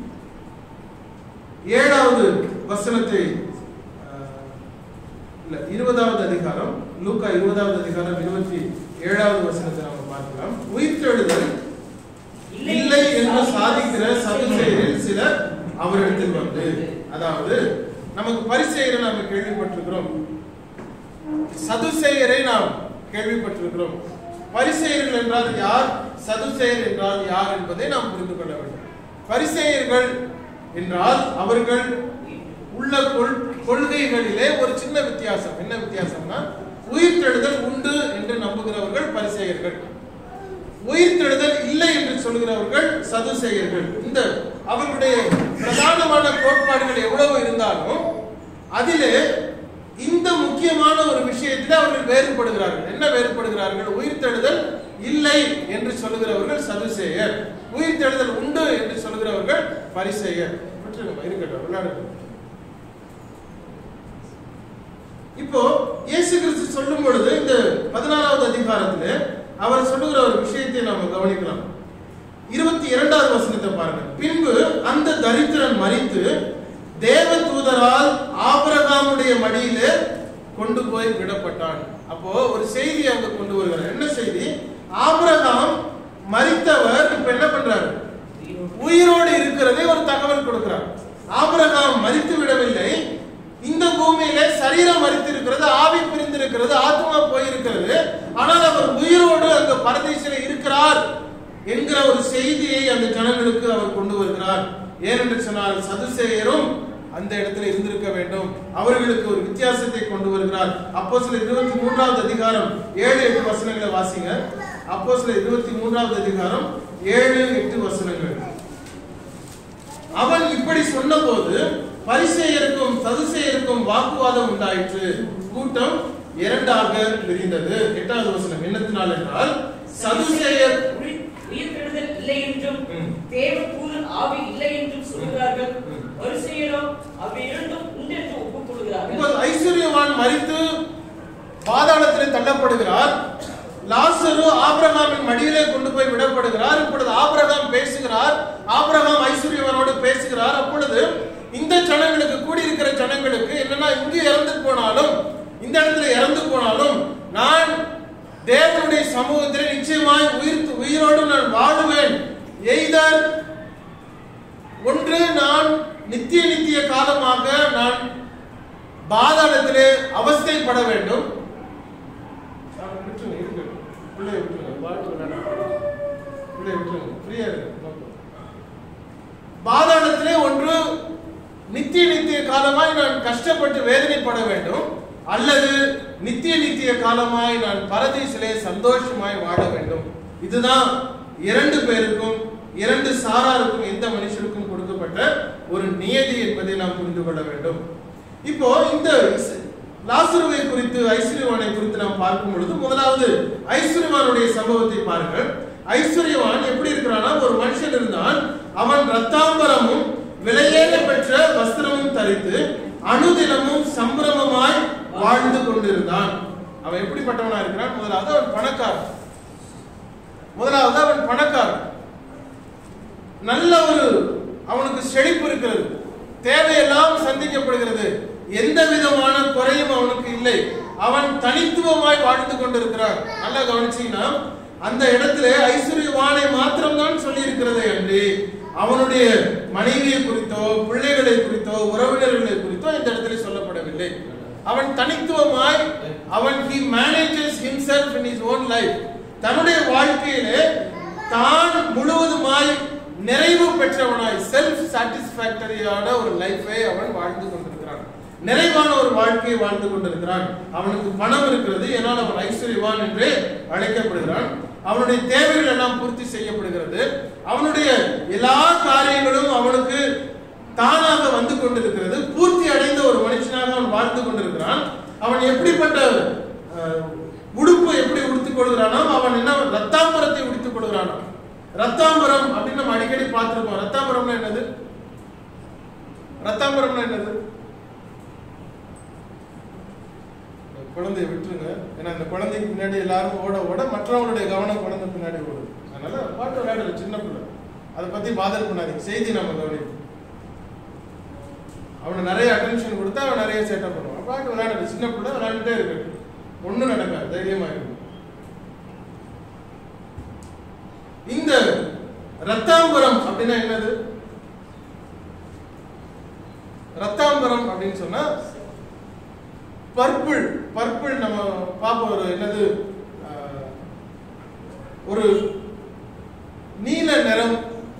ஏழாவது வசனத்தை அஹ், இல்ல இருபதாவது அதிகாரம் லூக்கா இருபதாவது அதிகாரம் இருபத்தி ஏழாவது வசனத்தை நாம பார்க்கலாம் உயிர்த்தெழுதல் இல்லை என்று சாதிக்கிற சதுசேயரில் சிலர் அவரிடத்தில் வந்து அதாவது நமக்கு பரிசெயரை நாம் கேள்விப்பட்டிருக்கிறோம் சதுசேயரை நாம் கேள்விப்பட்டிருக்கிறோம் பரிசெயர்கள் என்றால் யார் சதுசேயர் என்றால் யார் என்பதை நாம் புரிந்து கொள்ள வேண்டும் பரிசேயர்கள் என்றால் அவர்கள் உள்ள கொள் கொள்கைகளிலே ஒரு சின்ன வித்தியாசம் என்ன வித்தியாசம்னா உயிர்த்தெழுதல் உண்டு என்று நம்புகிறவர்கள் பரிசேயர்கள் உயிர்த்தெழுதல் இல்லை என்று சொல்கிறவர்கள் சதுசேயர்கள் இந்த அவர்களுடைய பிரதானமான கோட்பாடுகள் எவ்வளவு இருந்தாலும் அதிலே இந்த முக்கியமான ஒரு விஷயத்தில் அவர்கள் வேறுபடுகிறார்கள் என்ன வேறுபடுகிறார்கள் உயிர்த்தெழுதல் இல்லை என்று சொல்லுகிறவர்கள் சதுசேயர் உயிர்த்தெழுதல் உண்டு என்று சொல்லுகிறவர்கள் பரிசேயர் விட்டுருங்க இருக்கட்டும் விளையாடுங்க இப்போ இயேசு கிறிஸ்து சொல்லும் பொழுது இந்த பதினாறாவது அதிகாரத்துல அவர் சொல்லுகிற ஒரு விஷயத்தை நாம கவனிக்கலாம் இருபத்தி இரண்டாவது வசனத்தை பாருங்க பின்பு அந்த தரித்திரன் மரித்து தேவ தூதரால் ஆபிரகாமுடைய மடியிலே கொண்டு போய் விடப்பட்டான் அப்போ ஒரு செய்தி அங்க கொண்டு வருகிறார் என்ன செய்தி ஆபிரகாம் மரித்தவர் இப்ப என்ன பண்றாரு உயிரோடு இருக்கிறதை ஒரு தகவல் கொடுக்கிறார் ஆபிரகாம் மரித்து விடவில்லை இந்த பூமியில சரீரம் மறித்திருக்கிறது ஆவி பிரிந்திருக்கிறது ஆத்மா போயிருக்கிறது ஆனால் அவர் உயிரோடு அங்க பரதேசில இருக்கிறார் என்கிற ஒரு செய்தியை அந்த ஜனங்களுக்கு அவர் கொண்டு வருகிறார் ஏனென்று சொன்னால் சதுசேயரும் அந்த இடத்துல இருந்திருக்க வேண்டும் அவர்களுக்கு ஒரு வித்தியாசத்தை கொண்டு வருகிறார் அப்போ சில இருபத்தி மூன்றாவது அதிகாரம் ஏழு எட்டு வசனங்களை வாசிங்க அப்போ சில இருபத்தி மூன்றாவது அதிகாரம் ஏழு எட்டு வசனங்கள் அவன் இப்படி சொன்னபோது பரிசேயருக்கும் சதுசேயருக்கும் வாக்குவாதம் உண்டாயிற்று கூட்டம் இரண்டாக பிரிந்தது எட்டாவது வசனம் என்னத்தினால் என்றால் சதுசேயர் உயிர் உயிர்த்தெழுதல் இல்லை என்றும் ம். தேவ தூதன் ஆவி இல்லை என்றும் சொல்கிறார்கள் ம். வரிசையிலோ அவை இரண்டும் உண்டென்று ஒப்புக்கொள்கிறார்கள் இப்போது ஐஸ்வர்யவான் மரித்து பாதாளத்திலே தள்ளப்படுகிறார் லாசரு ஆபிரகாமின் மடியிலே கொண்டு போய் விடப்படுகிறார் இப்பொழுது ஆபிரகாம் பேசுகிறார் ஆபிரகாம் ஐஸ்வர்யவனோடு பேசுகிறார் அப்பொழுது இந்த ஜனங்களுக்கு கூடியிருக்கிற ஜனங்களுக்கு என்னன்னா இங்கு இறந்து போனாலும் இந்த இடத்துல இறந்து போனாலும் நான் தேவனுடைய சமூகத்திலே நிச்சயமாய் உயிர் உயிரோடு நான் வாழுவேன் எய்தர் ஒன்று நான் நித்திய நித்திய காலமாக நான் பாதாளத்திலே அவஸ்தைப்பட வேண்டும் ஆ, விட்டுருங்க, இருக்கட்டும். பிள்ளையை விட்டுருங்க, பாட்டு விளையாட. பிள்ளையை விட்டுருங்க, ஃப்ரீயா இருங்க, நோக்கம். பாதாளத்திலே ஒன்று நித்திய நித்திய காலமாய் நான் கஷ்டப்பட்டு வேதனைப்பட வேண்டும் அல்லது நித்திய நித்திய காலமாய் நான் பரதீசிலே சந்தோஷமாய் வாழ வேண்டும் இதுதான் இரண்டு பேருக்கும் இரண்டு சாராருக்கும் எந்த மனுஷனுக்கும் கொடுக்கப்பட்ட ஒரு நியதி என்பதை நாம் புரிந்து கொள்ள வேண்டும் இப்போ இந்த இஸ்- லாசருவை குறித்து ஐஸ்வர்யவானை குறித்து நாம் பார்க்கும் பொழுது முதலாவது ஐஸ்வர்யவானுடைய சம்பவத்தை பாருங்கள் ஐஸ்வர்யவான் எப்படி இருக்கிறானா ஒரு மனுஷன் இருந்தான் அவன் ரத்தாம்பரமும் விலையேற பெற்ற வஸ்திரமும் தரித்து அனுதினமும் சம்பிரமமாய் வாழ்ந்து கொண்டிருந்தான் அவன் எப்படிப்பட்டவனா இருக்கிறான் முதலாவது அவன் பணக்காரன் முதலாவது அவன் பணக்காரன் நல்ல ஒரு அவனுக்கு செழிப்பு இருக்கிறது தேவையெல்லாம் சந்திக்கப்படுகிறது எந்த விதமான குறையும் அவனுக்கு இல்லை அவன் தனித்துவமாய் வாழ்ந்து கொண்டிருக்கிறான் நல்லா கவனிச்சீங்கன்னா அந்த இடத்துல ஐஸ்வர்யவானை மாத்திரம்தான் சொல்லி இருக்கிறதே அன்றி அவனுடைய மனைவியை குறித்தோ பிள்ளைகளை குறித்தோ உறவினர்களை குறித்தோ இந்த இடத்துல சொல்லப்படவில்லை அவன் தனித்துவமாய் அவன் he manages himself in his own life தன்னுடைய வாழ்க்கையிலே தான் முழுவதுமாய் நிறைவு பெற்றவனாய் செல்ஃப் சாட்டிஸ்பாக்டரியான ஒரு லைஃபை அவன் வாழ்ந்து கொண்டிருக்கிறான் நிறைவான ஒரு வாழ்க்கையை வாழ்ந்து கொண்டிருக்கிறான் அவனுக்கு பணம் இருக்கிறது ஏனால் அவன் ஐஸ்வர்யவான் என்று அழைக்கப்படுகிறான் அவனுடைய தேவைகள் எல்லாம் பூர்த்தி செய்யப்படுகிறது அவனுடைய எல்லா காரியங்களும் அவனுக்கு தானாக வந்து கொண்டிருக்கிறது பூர்த்தி அடைந்த ஒரு மனுஷனாக அவன் வாழ்ந்து கொண்டிருக்கிறான் அவன் எப்படிப்பட்ட அஹ், உடுப்பு எப்படி உடுத்திக் கொள்கிறானோ அவன் என்ன ரத்தாம்பரத்தை உடுத்திக் கொள்கிறானோ ரத்தாம்பரம் அப்படின்னு நம்ம அடிக்கடி பார்த்திருக்கோம் ரத்தாம்பரம்னா என்னது ரத்தாம்பரம்னா என்னது குழந்தையை விட்டுருங்க ஏன்னா அந்த குழந்தைக்கு பின்னாடி எல்லாரும் ஓட ஓட மற்றவங்களுடைய கவனம் குழந்தை பின்னாடி ஓடுது அதனால பாட்டு விளையாடுற சின்ன பிள்ளை அதை பத்தி பாதல் பண்ணாதீங்க செய்தி நம்ம கவனிப்போம் அவனை நிறைய அட்டென்ஷன் கொடுத்தா அவன் நிறைய சேட்டை பண்ணுவான் பாட்டு விளையாடுற சின்ன பிள்ளை விளையாண்டுட்டே இருக்கு ஒண்ணும் நடக்காது தைரியமா இருக்கும் இந்த ரத்தாம்பரம் அப்படின்னா என்னது ரத்தாம்பரம் அப்படின்னு சொன்னா பர்பிள் பர்பிள் நம்ம பார்ப்போம் ஒரு என்னது ஆஹ், ஒரு நீல நிறம்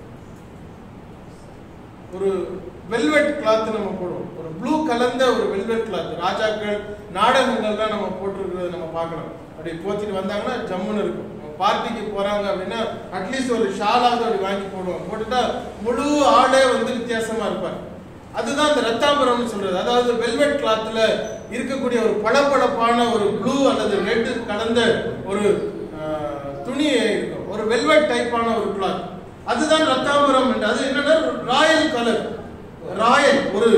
ஒரு வெல்வெட் கிளாத் நம்ம போடுவோம் ஒரு ப்ளூ கலந்த ஒரு வெல்வெட் கிளாத் ராஜாக்கள் நாடகங்கள்லாம் நம்ம போட்டிருக்கிறத நம்ம பார்க்கலாம் அப்படி போத்திட்டு வந்தாங்கன்னா ஜம்முன்னு இருக்கும் பார்ட்டிக்கு போறாங்க அப்படின்னா அட்லீஸ்ட் ஒரு ஷாலாவது அப்படி வாங்கி போடுவோம் போட்டுட்டா முழு ஆளே வந்து வித்தியாசமா இருப்பார் அதுதான் இந்த ரத்தாம்பரம்னு சொல்றது அதாவது வெல்வெட் கிளாத்ல இருக்கக்கூடிய ஒரு பளபளப்பான ஒரு ப்ளூ அல்லது ரெட் கலந்த ஒரு ஆஹ், துணி இருக்கும் ஒரு வெல்வெட் டைப்பான ஒரு கிளாத் அதுதான் ரத்தாம்பரம் என்று அது என்னன்னா ராயல் கலர் ராயல் ஒரு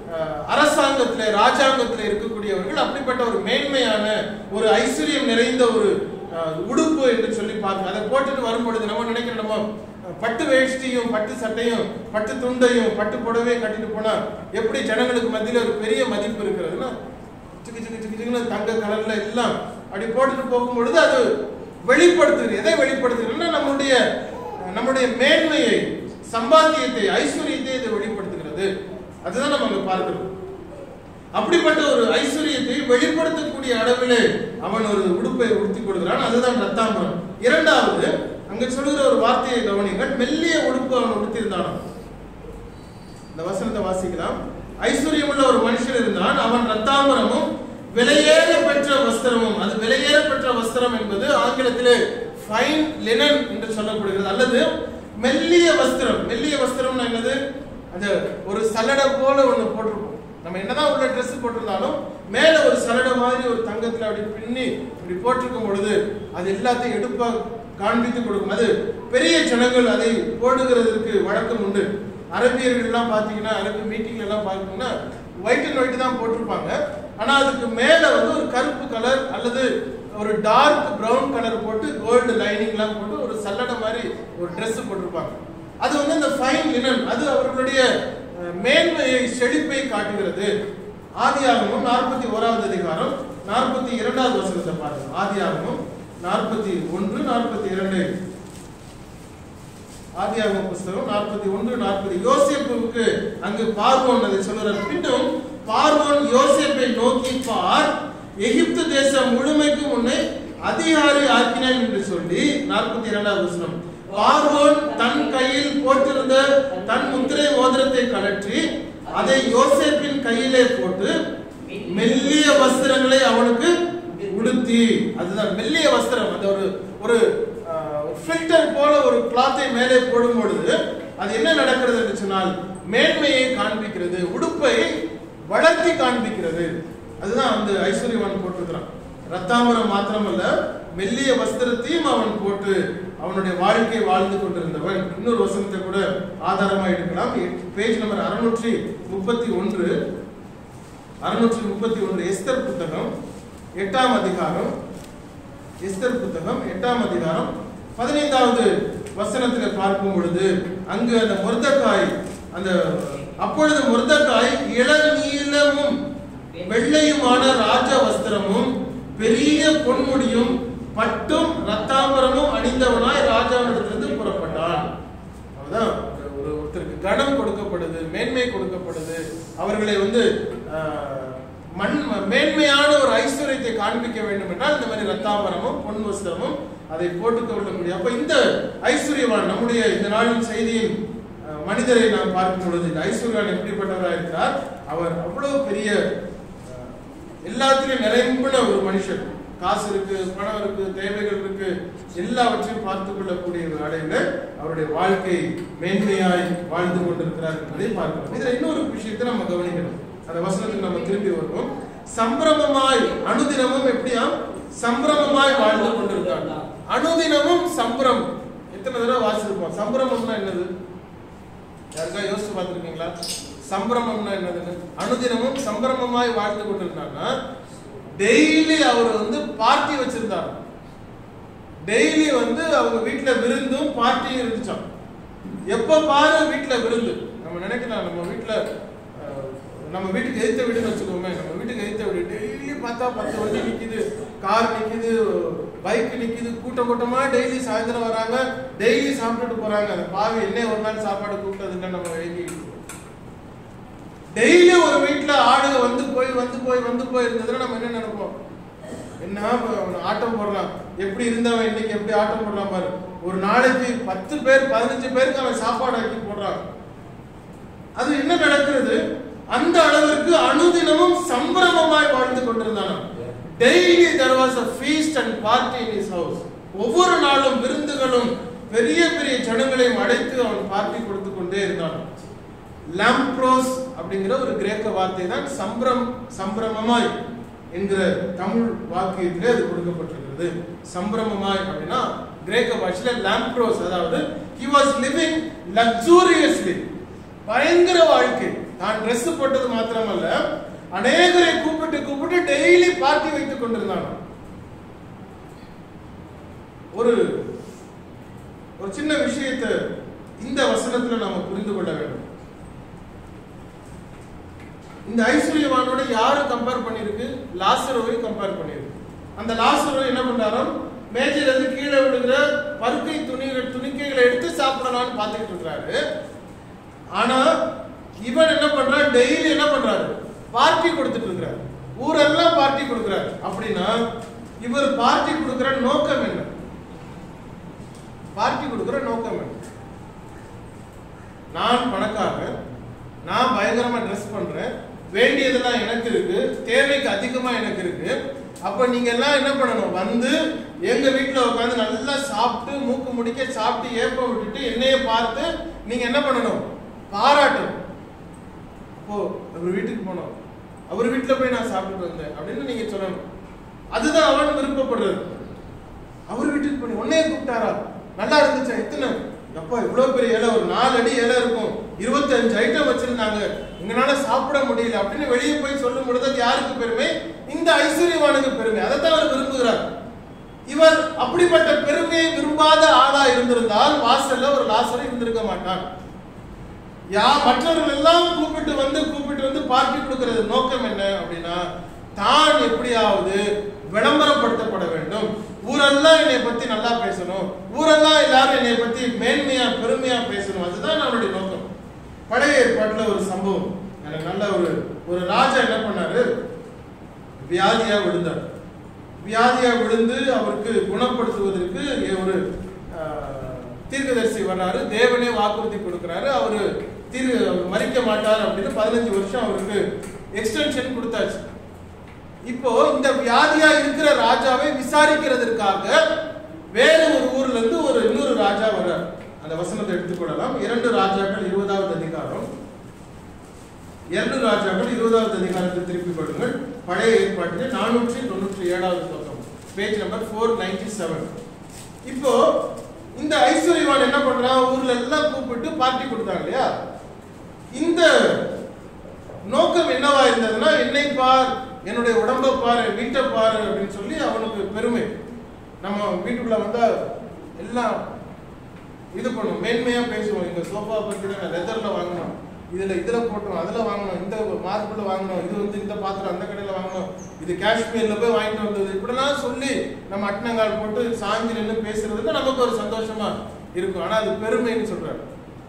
அஹ், அரசாங்கத்திலே ராஜாங்கத்திலே இருக்கக்கூடியவர்கள் அப்படிப்பட்ட ஒரு மேன்மையான ஒரு ஐஸ்வர்யம் நிறைந்த ஒரு அஹ், உடுப்பு என்று சொல்லி பார்க்க அதை போட்டுட்டு வரும்பொழுது நம்ம நினைக்கிறோம் நம்ம அஹ், பட்டு வேஷ்டியும் பட்டு சட்டையும் பட்டு துண்டையும் பட்டு புடவையும் கட்டிட்டு போனா எப்படி ஜனங்களுக்கு மத்தியில ஒரு பெரிய மதிப்பு இருக்கிறதுன்னா சிக்கு சிக்கு சிக்கு சிக்குன்னு தங்க கலர்ல எல்லாம் அப்படி போட்டுட்டு போகும் பொழுது அது வெளிப்படுத்துகிறது எதை வெளிப்படுத்துகிறதுன்னா நம்முடைய நம்முடைய மேன்மையை சம்பாத்தியத்தை ஐஸ்வர்யத்தை இது வெளிப்படுத்துகிறது அதுதான் நம்ம அங்க பார்க்கிறோம் அப்படிப்பட்ட ஒரு ஐஸ்வர்யத்தை வெளிப்படுத்தக்கூடிய அளவிலே அவன் ஒரு உடுப்பை உடுத்திக் கொடுக்கிறான் அதுதான் ரத்தாம்பரம் இரண்டாவது அங்க சொல்லுகிற ஒரு வார்த்தையை கவனிங்கள் மெல்லிய உடுப்பு அவன் உடுத்தியிருந்தானாம் இந்த வசனத்தை வாசிக்கலாம் ஐஸ்வர்யமுள்ள ஒரு மனுஷன் இருந்தான் அவன் ரத்தாம்பரமும் விலையேற பெற்ற வஸ்திரமும் அது விலையேற பெற்ற வஸ்திரம் என்பது ஆங்கிலத்திலே ஃபைன் லினன் என்று சொல்லப்படுகிறது அல்லது மெல்லிய வஸ்திரம் மெல்லிய வஸ்திரம்னா என்னது அந்த ஒரு சல்லடை போல ஒண்ணு போட்டிருப்போம் நம்ம என்னதான் உள்ள Dress போட்டிருந்தாலும் மேல ஒரு சல்லடை மாதிரி ஒரு தங்கத்துல அப்படி பின்னி இப்படி போட்டிருக்கும் பொழுது அது எல்லாத்தையும் எடுப்பா காண்பித்து கொடுக்கும் அது பெரிய ஜனங்கள் அதை போடுகிறதற்கு வழக்கம் உண்டு அரபியர்கள் எல்லாம் பாத்தீங்கன்னா அரபி மீட்டிங்ல எல்லாம் பாத்தீங்கன்னா ஒயிட் அண்ட் ஒயிட் தான் போட்டிருப்பாங்க ஆனா அதுக்கு மேல வந்து ஒரு கருப்பு கலர் அல்லது ஒரு டார்க் பிரவுன் கலர் போட்டு கோல்டு லைனிங் எல்லாம் போட்டு ஒரு சல்லடை மாதிரி ஒரு Dress போட்டிருப்பாங்க அது வந்து இந்த ஃபைன் லினன் அது அவர்களுடைய அஹ், மேன்மையை செழிப்பை காட்டுகிறது ஆதியாகமும் நாற்பத்தி ஓராவது அதிகாரம் நாற்பத்தி இரண்டாவது வசனத்தை பாருங்க ஆதியாகமும் நாற்பத்தி ஒன்று நாற்பத்தி இரண்டு ஆதியாகம புஸ்தகம் நாற்பத்தி ஒன்று நாற்பது யோசேப்புக்கு அங்கு பார்வோன் அதை சொல்லுறார் பின்னும் பார்வோன் யோசேப்பை நோக்கி பார் எகிப்து தேசம் முழுமைக்கு உன்னை அதிகாரி ஆக்கினேன் என்று சொல்லி நாற்பத்தி இரண்டாவது வசனம் பார்வோன் தன் கையில் போட்டிருந்த தன் முத்திரை மோதிரத்தை கழற்றி அதை யோசேப்பின் கையிலே போட்டு மெல்லிய வஸ்திரங்களை அவனுக்கு உடுத்தி அதுதான் மெல்லிய வஸ்திரம் அந்த ஒரு ஒரு ஃபில்டர் போல ஒரு கிளாத்தை மேலே போடும் பொழுது அது என்ன நடக்கிறது என்று சொன்னால் மேன்மையை காண்பிக்கிறது உடுப்பை வளர்த்தி காண்பிக்கிறது அதுதான் அந்த ஐஸ்வர்யவான் போட்டிருக்கிறான் ரத்தாமரம் மாத்திரமல்ல மெல்லிய வஸ்திரத்தையும் அவன் போட்டு அவனுடைய வாழ்க்கை வாழ்ந்து கொண்டிருந்தவன் இன்னொரு வசனத்தை கூட ஆதாரமா எடுக்கலாம் பேஜ் நம்பர் அறுநூற்றி முப்பத்தி ஒன்று அறுநூற்றி முப்பத்தி ஒன்று எஸ்தர் புத்தகம் எட்டாம் அதிகாரம் எஸ்தர் புத்தகம் எட்டாம் அதிகாரம் பதினைந்தாவது வசனத்தில் பார்க்கும் பொழுது அங்கு அந்த முர்தக்காய் அந்த அப்பொழுது முர்தக்காய் இளநீலமும் வெள்ளையுமான ராஜ வஸ்திரமும் பெரிய பொன்முடியும் பட்டும் ரத்தாம்பரமும் அணிந்தவனாய் ராஜாவிடத்திலிருந்து புறப்பட்டான் அதான் ஒரு ஒருத்தருக்கு கனம் கொடுக்கப்படுது மேன்மை கொடுக்கப்படுது அவர்களை வந்து ஆஹ், மண் மேன்மையான ஒரு ஐஸ்வர்யத்தை காண்பிக்க வேண்டும் என்றால் இந்த மாதிரி ரத்தாம்பரமும் பொன் வஸ்திரமும் அதை போட்டுக் கொள்ள முடியும் அப்ப இந்த ஐஸ்வர்யவான் நம்முடைய இந்த நாளின் செய்தியின் அஹ், மனிதரை நாம் பார்க்கும் பொழுது இந்த ஐஸ்வர்யவான் எப்படிப்பட்டவராக இருக்கிறார் அவர் அவ்வளவு பெரிய அஹ், எல்லாத்திலும் நிறைம்புன ஒரு மனுஷன் காசு இருக்கு பணம் இருக்கு தேவைகள் இருக்கு எல்லாவற்றையும் பார்த்துக் கொள்ளக்கூடிய ஒரு அடையில அவருடைய வாழ்க்கை மேன்மையாய் வாழ்ந்து கொண்டிருக்கிறார் என்பதை பார்க்கிறோம் இதுல இன்னொரு விஷயத்தை நம்ம கவனிக்கணும் அந்த வசனத்துக்கு நம்ம திரும்பி வருவோம் சம்பிரமமாய் அனுதினமும் எப்படியா சம்பிரமமாய் வாழ்ந்து கொண்டிருக்காங்க அனுதினமும் சம்பிரம் எத்தனை தடவை வாசிச்சிருப்போம் சம்பிரமம்னா என்னது யாருக்கா யோசிச்சு பார்த்துருக்கீங்களா சம்பிரமம்னா என்னதுன்னு அனுதினமும் சம்பிரமமாய் வாழ்ந்து கொண்டிருந்தாங்கன்னா டெய்லி அவர் வந்து பார்ட்டி வச்சிருந்தார் டெய்லி வந்து அவங்க வீட்டுல விருந்தும் பார்ட்டியும் இருந்துச்சாம் எப்ப பாரு வீட்டுல விருந்து நம்ம நினைக்கலாம் நம்ம வீட்டுல அஹ், நம்ம வீட்டுக்கு எதிர்த்த வீடுன்னு வச்சுக்கோமே நம்ம வீட்டுக்கு எதிர்த்த வீடு டெய்லி பார்த்தா பத்து வண்டி நிக்குது கார் நிக்குது பைக் நிக்குது கூட்டம் கூட்டமா டெய்லி சாயந்தரம் வராங்க டெய்லி சாப்பிட்டுட்டு போறாங்க அந்த பாவி என்ன ஒரு நாள் சாப்பாடு கூப்பிட்டதுன்னு நம்ம எழுதிட்டு இருக்கோம் டெய்லி ஒரு வீட்ல ஆடுக வந்து போய் வந்து போய் வந்து போய் இருந்ததுன்னா நம்ம என்ன நினைப்போம் என்ன அவன் ஆட்டம் போடுறான் எப்படி இருந்தவன் இன்னைக்கு எப்படி ஆட்டம் போடுறான் பாரு ஒரு நாளைக்கு பத்து பேர் பதினஞ்சு பேருக்கு அவன் சாப்பாடு ஆக்கி போடுறான் அது என்ன நடக்கிறது அந்த அளவிற்கு அனுதினமும் சம்பிரமமாய் வாழ்ந்து கொண்டிருந்தான் daily there was a feast and party in his house ஒவ்வொரு நாளும் விருந்துகளும் பெரிய பெரிய ஜனங்களையும் அழைத்து அவன் பார்ட்டி கொடுத்து கொண்டே இருந்தான் லாம்ப்ரோஸ் அப்படிங்கிற ஒரு கிரேக்க வார்த்தை தான் சம்பிரம் சம்பிரமமாய் என்கிற தமிழ் வாக்கியத்திலே அது கொடுக்கப்பட்டிருக்கிறது சம்பிரமமாய் அப்படின்னா கிரேக்க பாஷையில லாம்ப்ரோஸ் அதாவது he was living luxuriously பயங்கர வாழ்க்கை தான் Dress போட்டது மாத்திரமல்ல அநேகரை கூப்பிட்டு கூப்பிட்டு டெய்லி பார்ட்டி வைத்துக் கொண்டிருந்தான் ஒரு ஒரு சின்ன விஷயத்தை இந்த வசனத்துல நாம புரிந்து கொள்ள வேண்டும் இந்த ஐஸ்வர்யவானோட யாரை கம்பேர் பண்ணிருக்கு லாசரோவை கம்பேர் பண்ணிருக்கு அந்த லாசரோ என்ன பண்றாராம் மேஜையில இருந்து கீழே விழுகிற பருக்கை துணிகள் துணிக்கைகளை எடுத்து சாப்பிடலாம்னு பார்த்துக்கிட்டு இருக்கிறாரு ஆனா இவன் என்ன பண்றான் டெய்லி என்ன பண்றாரு பார்ட்டி கொடுத்துட்டு இருக்கிறாரு ஊரெல்லாம் பார்ட்டி கொடுக்கிறாரு அப்படின்னா இவர் பார்ட்டி கொடுக்கிற நோக்கம் என்ன பார்ட்டி கொடுக்கிற நோக்கம் என்ன நான் பணக்காரன் நான் பயங்கரமா ட்ரெஸ் பண்றேன் வேண்டியதெல்லாம் எனக்கு இருக்கு தேவைக்கு அதிகமா எனக்கு இருக்கு அப்ப நீங்க எல்லாம் என்ன பண்ணணும் வந்து எங்க வீட்டுல உட்காந்து நல்லா சாப்பிட்டு மூக்கு முடிக்க சாப்பிட்டு ஏப்பம் விட்டுட்டு என்னைய பார்த்து நீங்க என்ன பண்ணணும் பாராட்டணும் அப்போ அவர் வீட்டுக்கு போனோம் அவர் வீட்டுல போய் நான் சாப்பிட்டு வந்தேன் அப்படின்னு நீங்க சொல்லணும் அதுதான் அவன் விருப்பப்படுறது அவர் வீட்டுக்கு போய் உன்னைய கூப்பிட்டாரா நல்லா இருந்துச்சா எத்தனை எப்பா இவ்வளவு பெரிய இலை ஒரு நாலு அடி இலை இருக்கும் இருபத்தஞ்சு ஐட்டம் வச்சிருந்தாங்க எங்களால சாப்பிட முடியல அப்படின்னு வெளியே போய் சொல்லும் பொழுது அது யாருக்கு பெருமை இந்த ஐஸ்வர்யவானுக்கு பெருமை அதைத்தான் அவர் விரும்புகிறார் இவர் அப்படிப்பட்ட பெருமையை விரும்பாத ஆளா இருந்திருந்தால் வாசல்ல ஒரு லாசரை இருந்திருக்க மாட்டான் யா மற்றவர்கள் எல்லாம் கூப்பிட்டு வந்து கூப்பிட்டு வந்து பார்ட்டி கொடுக்கிறது நோக்கம் என்ன அப்படின்னா தான் எப்படியாவது விளம்பரப்படுத்தப்பட வேண்டும் ஊரெல்லாம் என்னை பத்தி நல்லா பேசணும் ஊரெல்லாம் எல்லாரும் என்னை பத்தி மேன்மையா பெருமையா பேசணும் அதுதான் நம்மளுடைய நோக்கம் பழைய ஏற்பாட்டுல ஒரு சம்பவம் எனக்கு நல்ல ஒரு ஒரு ராஜா என்ன பண்ணாரு வியாதியா விழுந்தார் வியாதியா விழுந்து அவருக்கு குணப்படுத்துவதற்கு ஒரு ஆஹ், தீர்க்கதரிசி வர்றாரு தேவனே வாக்குறுதி கொடுக்கிறாரு அவரு தீர் மறிக்க மாட்டார் அப்படின்னு பதினஞ்சு வருஷம் அவருக்கு எக்ஸ்டென்ஷன் கொடுத்தாச்சு இப்போ இந்த வியாதியா இருக்கிற ராஜாவை விசாரிக்கிறதற்காக வேற ஒரு ஊர்ல இருந்து ஒரு இன்னொரு ராஜா வர்றார் அந்த வசனத்தை எடுத்துக்கொள்ளலாம் இரண்டு ராஜாக்கள் இருபதாவது அதிகாரம் இரண்டு ராஜாக்கள் இருபதாவது அதிகாரத்தை திருப்பிக் கொள்ளுங்கள் பழைய ஏற்பாட்டிலே நானூற்றி தொண்ணூற்றி ஏழாவது பக்கம் page number four ninety seven இப்போ இந்த ஐஸ்வர்யவான் என்ன பண்றான் ஊர்ல எல்லாம் கூப்பிட்டு பார்ட்டி கொடுத்தாங்க இல்லையா இந்த நோக்கம் என்னவா இருந்ததுன்னா என்னை பார் என்னுடைய உடம்பை பாரு வீட்டை பாரு அப்படின்னு சொல்லி அவனுக்கு பெருமை நம்ம வீட்டுக்குள்ள வந்தா எல்லாம் இது பண்ணுவோம் மேன்மையா பேசுவோம் இந்த சோஃபா பத்தி தான் லெதர்ல வாங்கணும் இதுல இதுல போட்டோம் அதுல வாங்கணும் இந்த மார்பிள் வாங்கணும் இது வந்து இந்த பாத்திரம் அந்த கடையில வாங்கணும் இது காஷ்மீர்ல போய் வாங்கிட்டு வந்தது இப்படிலாம் சொல்லி நம்ம அட்டனங்கால் போட்டு சாஞ்சி நின்று பேசுறதுக்கு நமக்கு ஒரு சந்தோஷமா இருக்கும் ஆனா அது பெருமைன்னு சொல்றாரு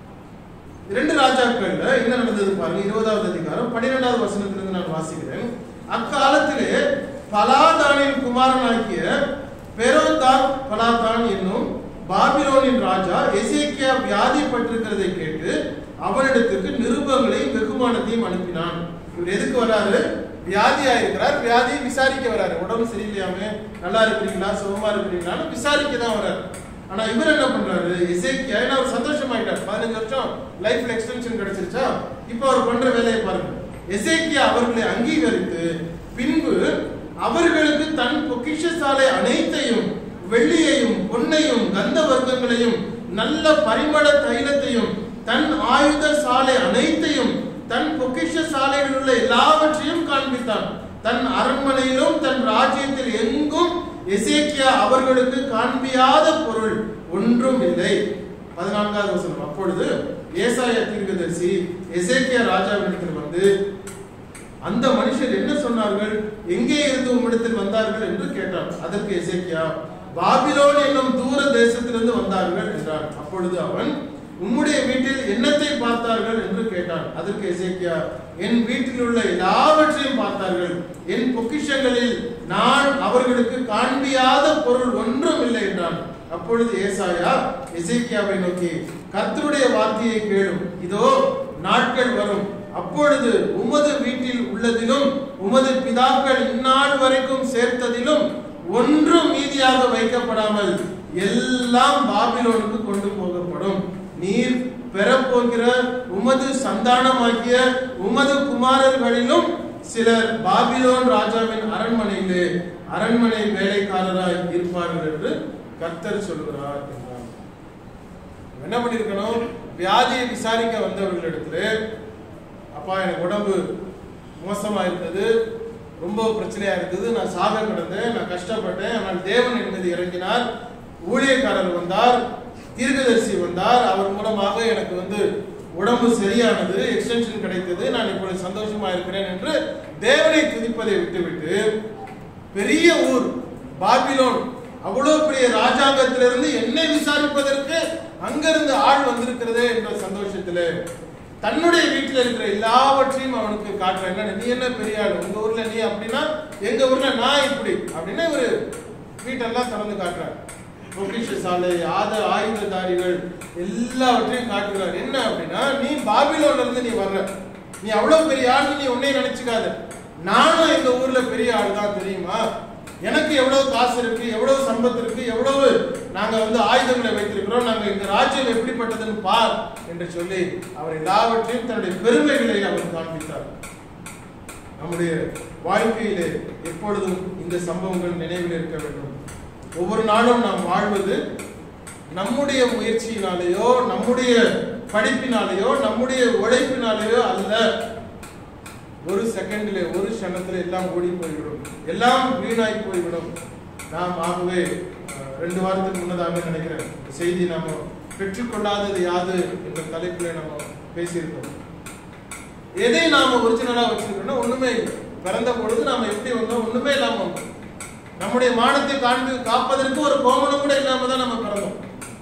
இரண்டு ராஜாக்கள்ல என்ன நடந்தது பாருங்க இருபதாவது அதிகாரம் பன்னிரெண்டாவது வசனத்திலிருந்து நான் வாசிக்கிறேன் அக்காலத்திலே பலாதானின் குமாரனாகிய பெரோதாக் பலாதான் என்னும் பாபிலோனின் ராஜா எசேக்கியா வியாதிப்பட்டிருக்கிறதை கேட்டு அவனிடத்துக்கு நிருபங்களையும் வெகுமானத்தையும் அனுப்பினான் இவர் எதுக்கு வராரு வியாதியா இருக்கிறார் வியாதியை விசாரிக்க வராரு உடம்பு சரியில்லையாமே நல்லா இருக்கிறீங்களா சுகமா இருக்கிறீங்களான்னு விசாரிக்க தான் வராரு ஆனா இவர் என்ன பண்றாரு எசேக்கியா ஏன்னா அவர் சந்தோஷமாயிட்டார் பதினஞ்சு வருஷம் லைஃப்ல எக்ஸ்டென்ஷன் கிடைச்சிருச்சா இப்போ அவர் பண்ற வேலையை பாருங்க எசேக்கியா அவர்களை அங்கீகரித்து பின்பு அவர்களுக்கு தன் பொக்கிஷசாலை அனைத்தையும் வெள்ளியையும் பொன்னையும் கந்த வர்க்கங்களையும் நல்ல பரிமள தைலத்தையும் தன் ஆயுத சாலை அனைத்தையும் தன் பொக்கிஷ சாலைகளில் உள்ள எல்லாவற்றையும் காண்பித்தான் தன் அரண்மனையிலும் தன் ராஜ்யத்தில் எங்கும் எசேக்கியா அவர்களுக்கு காண்பியாத பொருள் ஒன்றும் இல்லை பதினான்காவது வசனம் அப்பொழுது ஏசாயா தீர்க்கதரிசி எசேக்கியா ராஜாவிடத்தில் வந்து அந்த மனுஷர் என்ன சொன்னார்கள் எங்கே இருந்து உம்மிடத்தில் வந்தார்கள் என்று கேட்டான் அதற்கு எசேக்கியா பாபிலோன் என்னும் தூர தேசத்திலிருந்து வந்தார்கள் என்றான் அப்பொழுது அவன் உம்முடைய வீட்டில் என்னத்தை பார்த்தார்கள் என்று கேட்டான் அதற்கு எசேக்கியா என் வீட்டில் உள்ள எல்லாவற்றையும் பார்த்தார்கள் என் பொக்கிஷங்களில் நான் அவர்களுக்கு காண்பியாத பொருள் ஒன்றும் இல்லை என்றான் அப்பொழுது ஏசாயா எசேக்கியாவை நோக்கி கர்த்தருடைய வார்த்தையை கேளும் இதோ நாட்கள் வரும் அப்பொழுது உமது வீட்டில் உள்ளதிலும் உமது பிதாக்கள் இந்நாள் வரைக்கும் சேர்த்ததிலும் ஒன்றும் மீதியாக வைக்கப்படாமல் எல்லாம் பாபிலோனுக்கு கொண்டு போகப்படும் நீர் பெறப்போகிற உமது சந்தானமாகிய உமது குமாரர்களிலும் சிலர் பாபிலோன் ராஜாவின் அரண்மனையிலே அரண்மனை வேலைக்காரராய் இருப்பார்கள் என்று கர்த்தர் சொல்கிறார் என்றார் என்ன பண்ணிருக்கணும் வியாதியை விசாரிக்க வந்தவர்களிடத்துல அப்பா எனக்கு உடம்பு மோசமா இருந்தது ரொம்ப பிரச்சனையா இருந்தது நான் சாக கிடந்தேன் நான் கஷ்டப்பட்டேன் ஆனால் தேவன் என் மீது இறங்கினார் ஊழியக்காரர் வந்தார் தீர்க்கதரிசி வந்தார் அவர் மூலமாக எனக்கு வந்து உடம்பு சரியானது எக்ஸ்டென்ஷன் கிடைத்தது நான் இப்பொழுது சந்தோஷமா இருக்கிறேன் என்று தேவனை துதிப்பதை விட்டுவிட்டு பெரிய ஊர் பாபிலோன் அவ்வளவு பெரிய ராஜாங்கத்திலிருந்து என்னை விசாரிப்பதற்கு அங்கிருந்து ஆள் வந்திருக்கிறதே என்ற சந்தோஷத்திலே தன்னுடைய வீட்டில் இருக்கிற எல்லாவற்றையும் அவனுக்கு காட்டுறேன் என்ன நீ என்ன பெரிய ஆள் உங்க ஊர்ல நீ அப்படின்னா எங்க ஊர்ல நான் இப்படி அப்படின்னு ஒரு வீட்டெல்லாம் திறந்து காட்டுறார் பொக்கிஷ சாலை ஆத ஆயுததாரிகள் எல்லாவற்றையும் காட்டுகிறார் என்ன அப்படின்னா நீ பாபிலோன்ல இருந்து நீ வர்ற நீ அவ்வளவு பெரிய ஆள் நீ உன்னை நினைச்சுக்காத நானும் எங்க ஊர்ல பெரிய ஆள் தான் தெரியுமா எனக்கு எவ்வளவு காசு இருக்கு எவ்வளவு சம்பத்து இருக்கு எவ்வளவு நாங்க வந்து ஆயுதங்களை வைத்திருக்கிறோம் நாங்க இந்த ராஜ்யம் எப்படிப்பட்டதுன்னு பார் என்று சொல்லி அவர் எல்லாவற்றையும் தன்னுடைய பெருமைகளை அவர் காண்பித்தார் நம்முடைய வாழ்க்கையிலே எப்பொழுதும் இந்த சம்பவங்கள் நினைவில் இருக்க வேண்டும் ஒவ்வொரு நாளும் நாம் வாழ்வது நம்முடைய முயற்சியினாலேயோ நம்முடைய படிப்பினாலேயோ நம்முடைய உழைப்பினாலேயோ அல்ல ஒரு செகண்டிலே ஒரு க்ஷணத்துல எல்லாம் ஓடி போய்விடும் எல்லாம் வீணாய் போய்விடும் நாம் ஆகவே அஹ், ரெண்டு வாரத்துக்கு முன்னதாக நினைக்கிறேன் இந்த செய்தி நாம பெற்றுக்கொள்ளாதது யாது என்ற தலைப்பில் நம்ம பேசியிருக்கோம் எதை நாம ஒரிஜினலா வச்சிருக்கோம்னா ஒண்ணுமே இல்லை பிறந்த பொழுது நாம எப்படி வந்தோம் ஒண்ணுமே இல்லாம வந்தோம் நம்முடைய மானத்தை காண்பி காப்பதற்கு ஒரு கோமணம் கூட இல்லாம தான் நம்ம பிறந்தோம்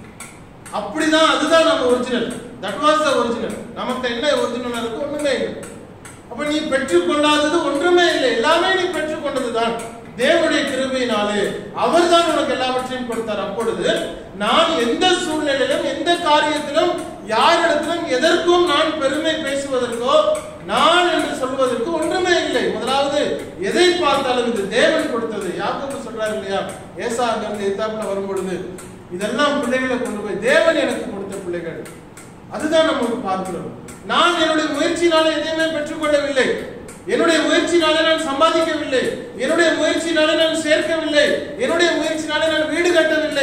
அப்படிதான் அதுதான் நம்ம original that was the original நமக்கு என்ன ஒரிஜினலா இருக்கு ஒண்ணுமே இல்லை அப்ப நீ பெற்றுக்கொள்ளாதது ஒன்றுமே இல்லை எல்லாமே நீ பெற்றுக்கொண்டதுதான் தேவனுடைய கிருபையினாலே அவர்தான் உனக்கு எல்லாவற்றையும் கொடுத்தார் அப்பொழுது நான் எந்த சூழ்நிலையிலும் எந்த காரியத்திலும் யாரிடத்திலும் எதற்கும் நான் பெருமை பேசுவதற்கோ நான் என்று சொல்வதற்கு ஒன்றுமே இல்லை முதலாவது எதை பார்த்தாலும் இது தேவன் கொடுத்தது யாக்கோபு சொல்றாரு இல்லையா ஏசா அங்கிருந்து எத்தாப்புல வரும் பொழுது இதெல்லாம் பிள்ளைகளை கொண்டு போய் தேவன் எனக்கு கொடுத்த பிள்ளைகள் அதுதான் நம்ம பார்க்கிறோம் நான் என்னுடைய முயற்சியினால எதையுமே பெற்றுக்கொள்ளவில்லை என்னுடைய முயற்சியினாலே நான் சம்பாதிக்கவில்லை என்னுடைய முயற்சியினாலே நான் சேர்க்கவில்லை என்னுடைய முயற்சியினாலே நான் வீடு கட்டவில்லை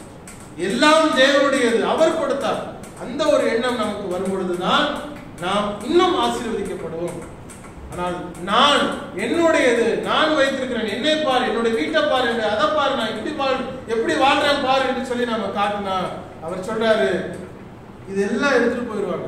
எல்லாம் தேவனுடையது அவர் கொடுத்தார் அந்த ஒரு எண்ணம் நமக்கு வரும் பொழுதுதான் நாம் இன்னும் ஆசீர்வதிக்கப்படுவோம் ஆனால் நான் என்னுடையது நான் வைத்திருக்கிறேன் என்னை பார் என்னுடைய வீட்டை பார் என்று அதை பார் நான் இப்படி பார் எப்படி வாழ்றேன் பார் என்று சொல்லி நாம காட்டினா அவர் சொல்றாரு இதெல்லாம் எடுத்துட்டு போயிடுவாங்க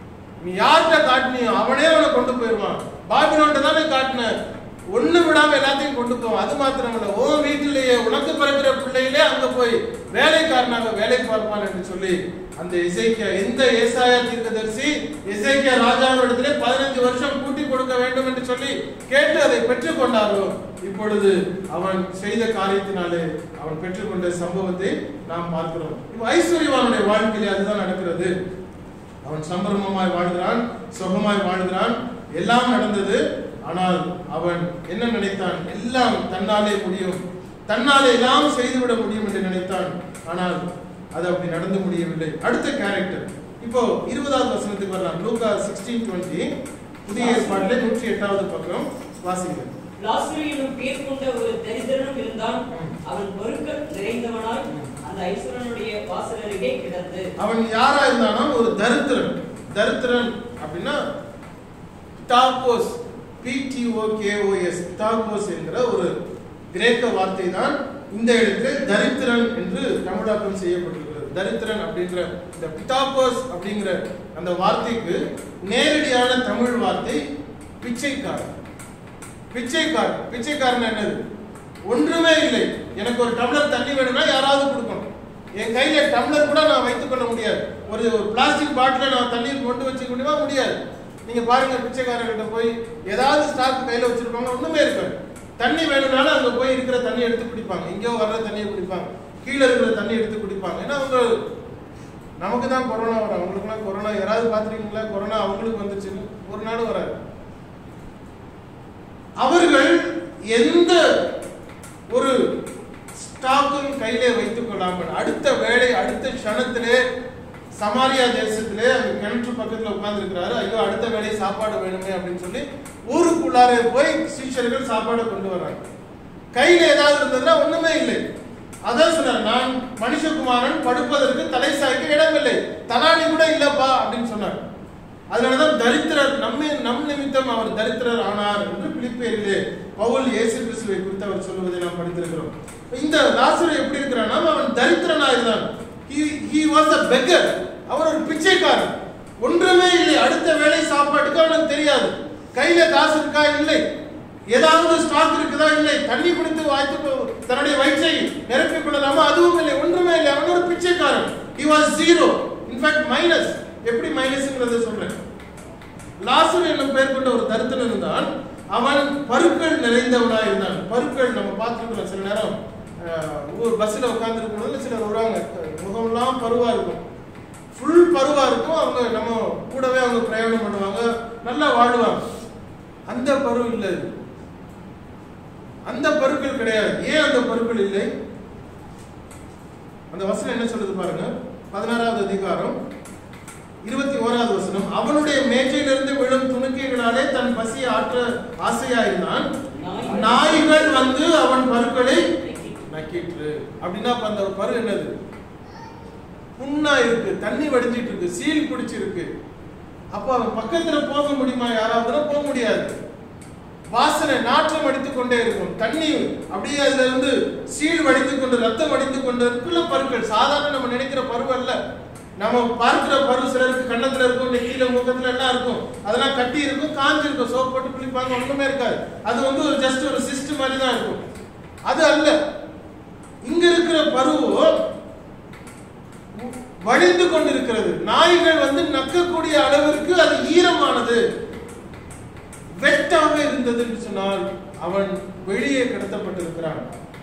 நீ யார்கிட்ட காட்டினியோ அவனே அவனை கொண்டு போயிடுவான் பாபிலோன்ட்ட தானே காட்டின ஒண்ணு விடாம எல்லாத்தையும் கொண்டு போவான் அது மாத்திரமல்ல ஓ வீட்டிலேயே உனக்கு பிறக்கிற பிள்ளையிலே அங்க போய் வேலைக்காரனாக வேலை பார்ப்பான் என்று சொல்லி அந்த இசைக்கியா எந்த ஏசாயா தீர்க்கதரிசி இசைக்கியா ராஜாவிடத்திலே பதினஞ்சு வருஷம் கூட்டி கொடுக்க வேண்டும் என்று சொல்லி கேட்டு அதை பெற்றுக் கொண்டாரோ இப்பொழுது அவன் செய்த காரியத்தினாலே அவன் பெற்றுக்கொண்ட சம்பவத்தை நாம் பார்க்கிறோம் இப்ப ஐஸ்வர்யவானுடைய வாழ்க்கையிலே அதுதான் நடக்கிறது அவன் சம்பிரமமாய் வாழ்கிறான் சுகமாய் வாழ்கிறான் எல்லாம் நடந்தது ஆனால் அவன் என்ன நினைத்தான் எல்லாம் தன்னாலே முடியும் தன்னாலே எல்லாம் செய்துவிட முடியும் என்று நினைத்தான் ஆனால் அது அப்படி நடந்து முடியவில்லை அடுத்த கேரக்டர் இப்போ இருபதாவது வசனத்துக்கு வரலாம் லூகா சிக்ஸ்டீன் டுவெண்ட்டி புதிய ஏற்பாட்டிலே நூற்றி எட்டாவது பக்கம் வாசிங்க லாசரு என்னும் பேர் கொண்ட ஒரு தரித்திரனும் இருந்தான் அவன் பொருட்கள் நிறைந்தவனாய் அந்த ஐஸ்வரனுடைய வாசல் அருகே கிடந்து அவன் யாரா இருந்தானா ஒரு தரித்திரன் தரித்திரன் அப்படின்னா டாகோஸ் பிடிஓ கேஓஎஸ் டாகோஸ் என்கிற ஒரு கிரேக்க வார்த்தை தான் இந்த இடத்துல தரித்திரன் என்று தமிழாக்கம் செய்யப்பட்டிருக்கிறது தரித்திரன் அப்படின்ற இந்த பிட்டாகோஸ் அப்படிங்கிற அந்த வார்த்தைக்கு நேரடியான தமிழ் வார்த்தை பிச்சைக்காரன் பிச்சைக்காரன் பிச்சைக்காரன் என்னது ஒன்றுமே இல்லை எனக்கு ஒரு டம்ளர் தண்ணி வேணும்னா யாராவது கொடுக்கணும் என் கையில டம்ளர் கூட நான் வைத்துக் கொள்ள முடியாது ஒரு ஒரு பிளாஸ்டிக் பாட்டில நான் தண்ணீர் கொண்டு வச்சுக்க முடியுமா முடியாது நீங்க பாருங்க பிச்சைக்காரர்கிட்ட போய் ஏதாவது ஸ்டாக் கையில வச்சிருப்பாங்க ஒண்ணுமே இருக்காது தண்ணி வேணும்னாலும் அங்க போய் இருக்கிற தண்ணி எடுத்து குடிப்பாங்க இங்கேயோ வர்ற தண்ணியை குடிப்பாங்க கீழே இருக்கிற தண்ணி எடுத்து குடிப்பாங்க ஏன்னா அவங்க நமக்கு தான் கொரோனா வரும் அவங்களுக்குலாம் கொரோனா யாராவது பார்த்துருக்கீங்களா கொரோனா அவங்களுக்கு வந்துச்சுன்னு ஒரு நாளும் வராது அவர்கள் எந்த ஒரு ஸ்டாக்கும் கையிலே வைத்துக் கொள்ளாமல் அடுத்த வேலை அடுத்த க்ஷணத்திலே சமாரியா தேசத்திலே அந்த கிணற்று பக்கத்துல உட்கார்ந்து இருக்கிறாரு ஐயோ அடுத்த வேலை சாப்பாடு வேணுமே அப்படின்னு சொல்லி ஊருக்குள்ளார போய் சீஷர்கள் சாப்பாடு கொண்டு வர்றாங்க கையில ஏதாவது இருந்ததுன்னா ஒண்ணுமே இல்லை அதான் சொன்னார் நான் மனுஷகுமாரன் படுப்பதற்கு தலை சாய்க்க இடமில்லை தலாணி கூட இல்லப்பா அப்படின்னு சொன்னார் அதனாலதான் தரித்திரர் நம்மை நம் நிமித்தம் அவர் தரித்திரர் ஆனார் என்று பிலிப்பியரிலே பவுல் இயேசு கிறிஸ்துவை குறித்து அவர் சொல்லுவதை நாம் படித்திருக்கிறோம் இந்த லாசரு எப்படி இருக்கிறான்னா அவன் தரித்திரனா இருந்தான் he he was a beggar அவர் ஒரு பிச்சைக்காரன் ஒன்றுமே இல்லை அடுத்த வேளை சாப்பாட்டுக்கு அவனுக்கு தெரியாது கையில காசு இருக்கா இல்லை ஏதாவது ஸ்டாக் இருக்குதா இல்லை தண்ணி குடித்து வாய்த்து தன்னுடைய வயிற்றை நிரப்பிக் கொள்ளலாமா அதுவும் இல்லை ஒன்றுமே இல்லை அவன் ஒரு பிச்சைக்காரன் he was zero in fact minus எப்படி மைனஸ்ங்கிறத சொல்றேன் லாசர் என்னும் பெயர் கொண்ட ஒரு தரித்திரன் இருந்தான் அவன் பருக்கள் நிறைந்தவனா இருந்தான் பருக்கள் நம்ம பார்த்துருக்கிறோம் சில நேரம் அஹ், ஒரு பஸ்ஸில் உட்காந்துருக்கும் போது சிலர் வருவாங்க முகம்லாம் பருவா இருக்கும் ஃபுல் பருவா இருக்கும் அவங்க நம்ம கூடவே அவங்க பிரயாணம் பண்ணுவாங்க நல்லா வாழ்வாங்க அந்த பரு இல்லை இது. அந்த பருக்கள் கிடையாது ஏன் அந்த பருக்கள் இல்லை அந்த வசனம் என்ன சொல்லுது பாருங்க பதினாறாவது அதிகாரம் இருபத்தி ஓராவது வசனம் அவனுடைய மேஜையிலிருந்து விழும் துணுக்கைகளாலே தன் பசியை ஆற்ற ஆசையாயிருந்தான் நாய்கள் வந்து அவன் பருக்களை நக்கிட்டு அப்படின்னா அப்ப அந்த பரு என்னது புண்ணா இருக்கு தண்ணி வடிஞ்சிட்டு இருக்கு சீல் பிடிச்சிருக்கு அப்ப அவன் பக்கத்துல போக முடியுமா யாராவது போக முடியாது வாசனை நாற்றம் அடித்துக் கொண்டே இருக்கும் தண்ணி அப்படியே அதுல இருந்து சீல் வடித்து கொண்டு ரத்தம் வடித்து கொண்டு இருக்குள்ள பருக்கள் சாதாரண நம்ம நினைக்கிற பருவம் அல்ல நம்ம பார்க்கிற பரு சிலருக்கு கண்ணத்துல இருக்கும் நெத்தியில முகத்துல எல்லாம் இருக்கும் அதெல்லாம் கட்டி இருக்கும் காஞ்சி இருக்கும் சோப் போட்டு குளிப்பாங்க ஒண்ணுமே இருக்காது அது வந்து ஒரு ஜஸ்ட் ஒரு சிஸ்ட் மாதிரி தான் இருக்கும் அது அல்ல இங்க இருக்கிற பருவம் வழிந்து கொண்டிருக்கிறது நாய்கள் வந்து நக்கக்கூடிய அளவிற்கு அது ஈரமானது வெட்டாக இருந்தது என்று சொன்னால் அவன் வெளியே கடத்தப்பட்டிருக்கிறான்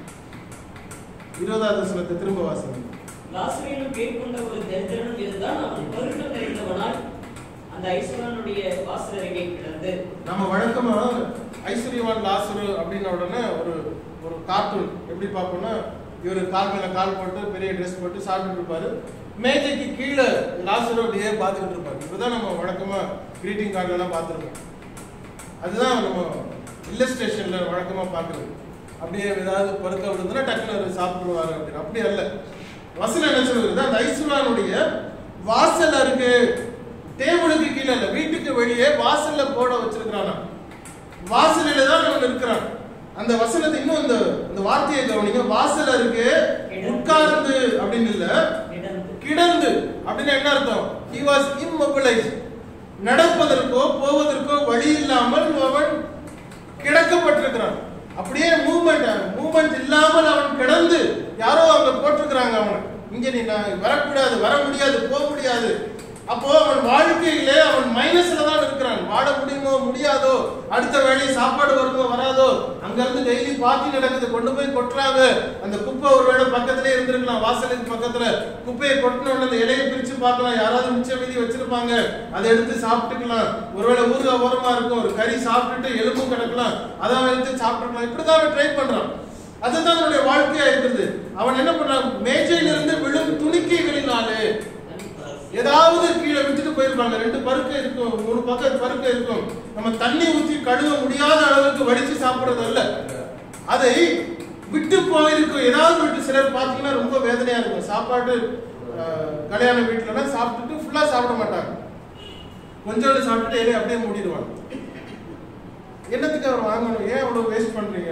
இருபதாவது வசனத்தை திரும்ப வாசிங்க லாசரேனும் பேர் கொண்ட ஒரு தரித்திரனும் இருந்தான் அவன் பருக்கள் நிறைந்தவனாய் அந்த ஐஸ்வரனுடைய வாசலருகே கிடந்து நம்ம வழக்கமா ஐஸ்வர்யவான் லாசரு அப்படின்ன உடனே ஒரு ஒரு கார்ட்டூன் எப்படி பார்ப்போம்னா இவர் கால் மேல கால் போட்டு பெரிய ட்ரெஸ் போட்டு சாப்பிட்டுட்டு இருப்பாரு மேஜைக்கு கீழே லாசரு அப்படியே பார்த்துக்கிட்டு இருப்பாரு இப்பதான் நம்ம வழக்கமா கிரீட்டிங் கார்டுல எல்லாம் பார்த்துருக்கோம் அதுதான் நம்ம இல்லஸ்ட்ரேஷன்ல வழக்கமா பார்க்குறது அப்படியே ஏதாவது பருக்க விழுந்துன்னா டக்குனு அவர் சாப்பிடுவாரு அப்படின்னு அப்படி அல்ல வசனம் என்ன சொல்லுது அந்த ஐஸ்வர்யானுடைய வாசல் இருக்கு டேபிளுக்கு கீழே இல்ல வீட்டுக்கு வெளியே வாசல்ல போட வச்சிருக்கிறானா வாசலில தான் அவன் இருக்கிறான் அந்த வசனத்தை இன்னும் இந்த இந்த வார்த்தையை கவனிங்க வாசல் இருக்கு உட்கார்ந்து அப்படின்னு இல்ல கிடந்து கிடந்து அப்படின்னா என்ன அர்த்தம் he was immobilized நடப்பதற்கோ போவதற்கோ வழி இல்லாமல் அவன் கிடக்கப்பட்டிருக்கிறான் அப்படியே மூவ்மெண்ட் மூவ்மெண்ட் இல்லாமல் அவன் கிடந்து யாரோ அவங்க போட்டிருக்கிறாங்க அவனை இங்க நீ நான் வரக்கூடாது வர முடியாது போக முடியாது அப்போ அவன் வாழ்க்கையிலே அவன் மைனஸ்ல தான் இருக்கிறான் வாழ முடியுமோ முடியாதோ அடுத்த வேளை சாப்பாடு வருமோ வராதோ அங்க இருந்து டெய்லி பார்ட்டி நடக்குது கொண்டு போய் கொட்டுறாங்க அந்த குப்பை ஒருவேளை பக்கத்திலே இருந்திருக்கலாம் வாசலுக்கு பக்கத்துல குப்பையை கொட்டின உடனே அந்த இலையை பிரிச்சு பார்க்கலாம் யாராவது மிச்ச மீதி வச்சிருப்பாங்க அதை எடுத்து சாப்பிட்டுக்கலாம் ஒருவேளை ஊறுகாய் ஓரமா இருக்கும் ஒரு கறி சாப்பிட்டுட்டு எலும்பும் கிடக்கலாம் அதை அவன் எடுத்து சாப்பிட்டுக்கலாம் இப்படிதான் அவன் ட்ரை பண்றான் அதுதான் அவனுடைய வாழ்க்கையா இருக்குது அவன் என்ன பண்றான் மேஜையிலிருந்து விழும் துணிக்கைகளினாலே ஏதாவது கீழே விட்டுட்டு போயிருப்பாங்க ரெண்டு பருக்க இருக்கும் மூணு பக்கம் பருக்க இருக்கும் நம்ம தண்ணி ஊற்றி கழுவ முடியாத அளவுக்கு வடிச்சு சாப்பிடுறது அல்ல அதை விட்டு போயிருக்கும் ஏதாவது விட்டு சிலர் பார்த்தீங்கன்னா ரொம்ப வேதனையா இருக்கும் சாப்பாடு அஹ், கல்யாண வீட்டுலலாம் சாப்பிட்டுட்டு ஃபுல்லா சாப்பிட மாட்டாங்க கொஞ்சோண்டு சாப்பிட்டுட்டு இலையை அப்படியே மூடிடுவாங்க என்னத்துக்கு அவர் வாங்கணும் ஏன் அவ்வளவு வேஸ்ட் பண்றீங்க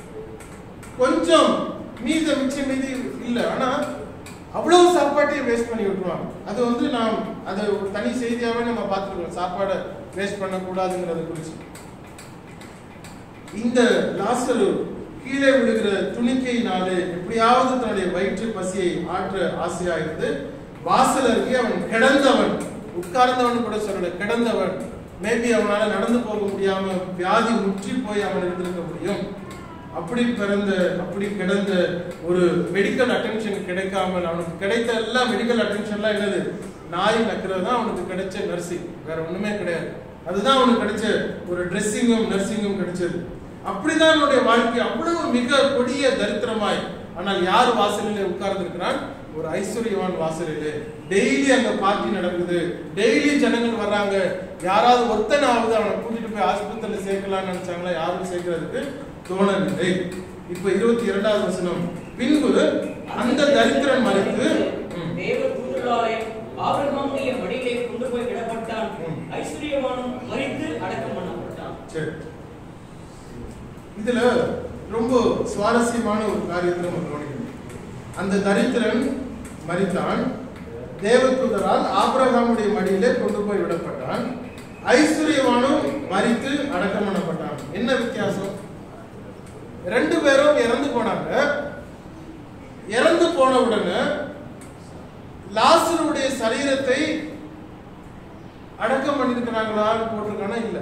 கொஞ்சம் மீத மிச்சம் மீதி இல்ல ஆனா அவ்வளவு சாப்பாட்டையும் வேஸ்ட் பண்ணி விட்டுருவாங்க அது வந்து நாம் அதை ஒரு தனி செய்தியாவே நம்ம பார்த்துருக்கோம் சாப்பாடை வேஸ்ட் பண்ணக்கூடாதுங்கிறத குறிச்சு இந்த லாசரு கீழே விழுகிற துணிக்கையினாலே எப்படியாவது தன்னுடைய வயிற்று பசியை ஆற்ற ஆசையா இருந்து வாசல் அருகே அவன் கிடந்தவன் உட்கார்ந்தவன் கூட சொல்லல கிடந்தவன் மேபி அவனால நடந்து போக முடியாம வியாதி முற்றி போய் அவன் இருந்திருக்க முடியும் அப்படி பிறந்த அப்படி கிடந்த ஒரு மெடிக்கல் அட்டென்ஷன் கிடைக்காமல் அவனுக்கு கிடைத்த எல்லா மெடிக்கல் அட்டென்ஷன்லாம் என்னது நாய் நக்கிறது தான் அவனுக்கு கிடைச்ச நர்சிங் வேற ஒண்ணுமே கிடையாது அதுதான் அவனுக்கு கிடைச்ச ஒரு ட்ரெஸ்ஸிங்கும் நர்சிங்கும் கிடைச்சது அப்படிதான் அவனுடைய வாழ்க்கை அவ்வளவு மிக கொடிய தரித்திரமாய் ஆனால் யார் வாசலிலே உட்கார்ந்திருக்கிறான் ஒரு ஐஸ்வர்யவான் வாசலிலே டெய்லி அங்க பார்ட்டி நடக்குது டெய்லி ஜனங்கள் வர்றாங்க யாராவது ஒருத்தனாவது அவனை கூட்டிட்டு போய் ஆஸ்பத்திரியில சேர்க்கலாம்னு நினைச்சாங்களா யாரும் சேர்க்கறதுக்கு தோணவில்லை இப்ப இருபத்தி இரண்டாவது வசனம் பின்பு அந்த தரித்திரன் மறைத்து ம், தேவ தூதர்களாலே ஆபிரகாமுடைய மடியிலே கொண்டு போய் விடப்பட்டான் ம். ஐஸ்வர்யவானும் மறித்து அடக்கம் பண்ணப்பட்டான் சரி இதுல ரொம்ப சுவாரஸ்யமான ஒரு காரியத்தை நம்ம கவனிக்கணும் அந்த தரித்திரன் மரித்தான் தேவதூதரால் ஆபிரகாமுடைய மடியிலே கொண்டு போய் விடப்பட்டான் ஐஸ்வர்யவானும் மரித்து அடக்கம் பண்ணப்பட்டான் என்ன வித்தியாசம் ரெண்டு பேரும் இறந்து போனாங்க இறந்து போன உடனே லாசருடைய சரீரத்தை அடக்கம் பண்ணிருக்கிறாங்களான்னு போட்டிருக்கானா இல்ல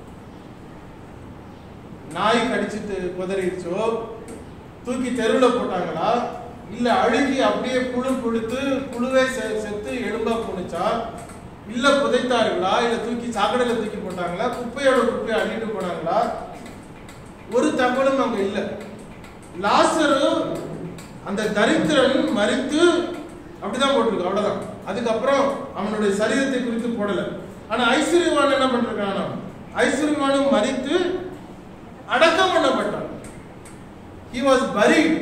நாய் கடிச்சிட்டு குதறிடுச்சோ தூக்கி தெருவுல போட்டாங்களா இல்ல அழுகி அப்படியே புழு புழுத்து புழுவே செ- செத்து எலும்பா போனுச்சா இல்ல புதைத்தார்களா இல்ல தூக்கி சாக்கடையில தூக்கி போட்டாங்களா குப்பையோட குப்பையை அள்ளிட்டு போனாங்களா ஒரு தகவலும் அங்க இல்ல லாசரு அந்த தரித்திரன் மரித்து அப்படிதான் போட்டிருக்கு அவ்வளவுதான் அதுக்கப்புறம் அவனுடைய சரீரத்தை குறித்து போடல ஆனா ஐஸ்வர்யவான் என்ன பண்றான் ஐஸ்வர்யவானும் மரித்து அடக்கம் பண்ணப்பட்டான் he was buried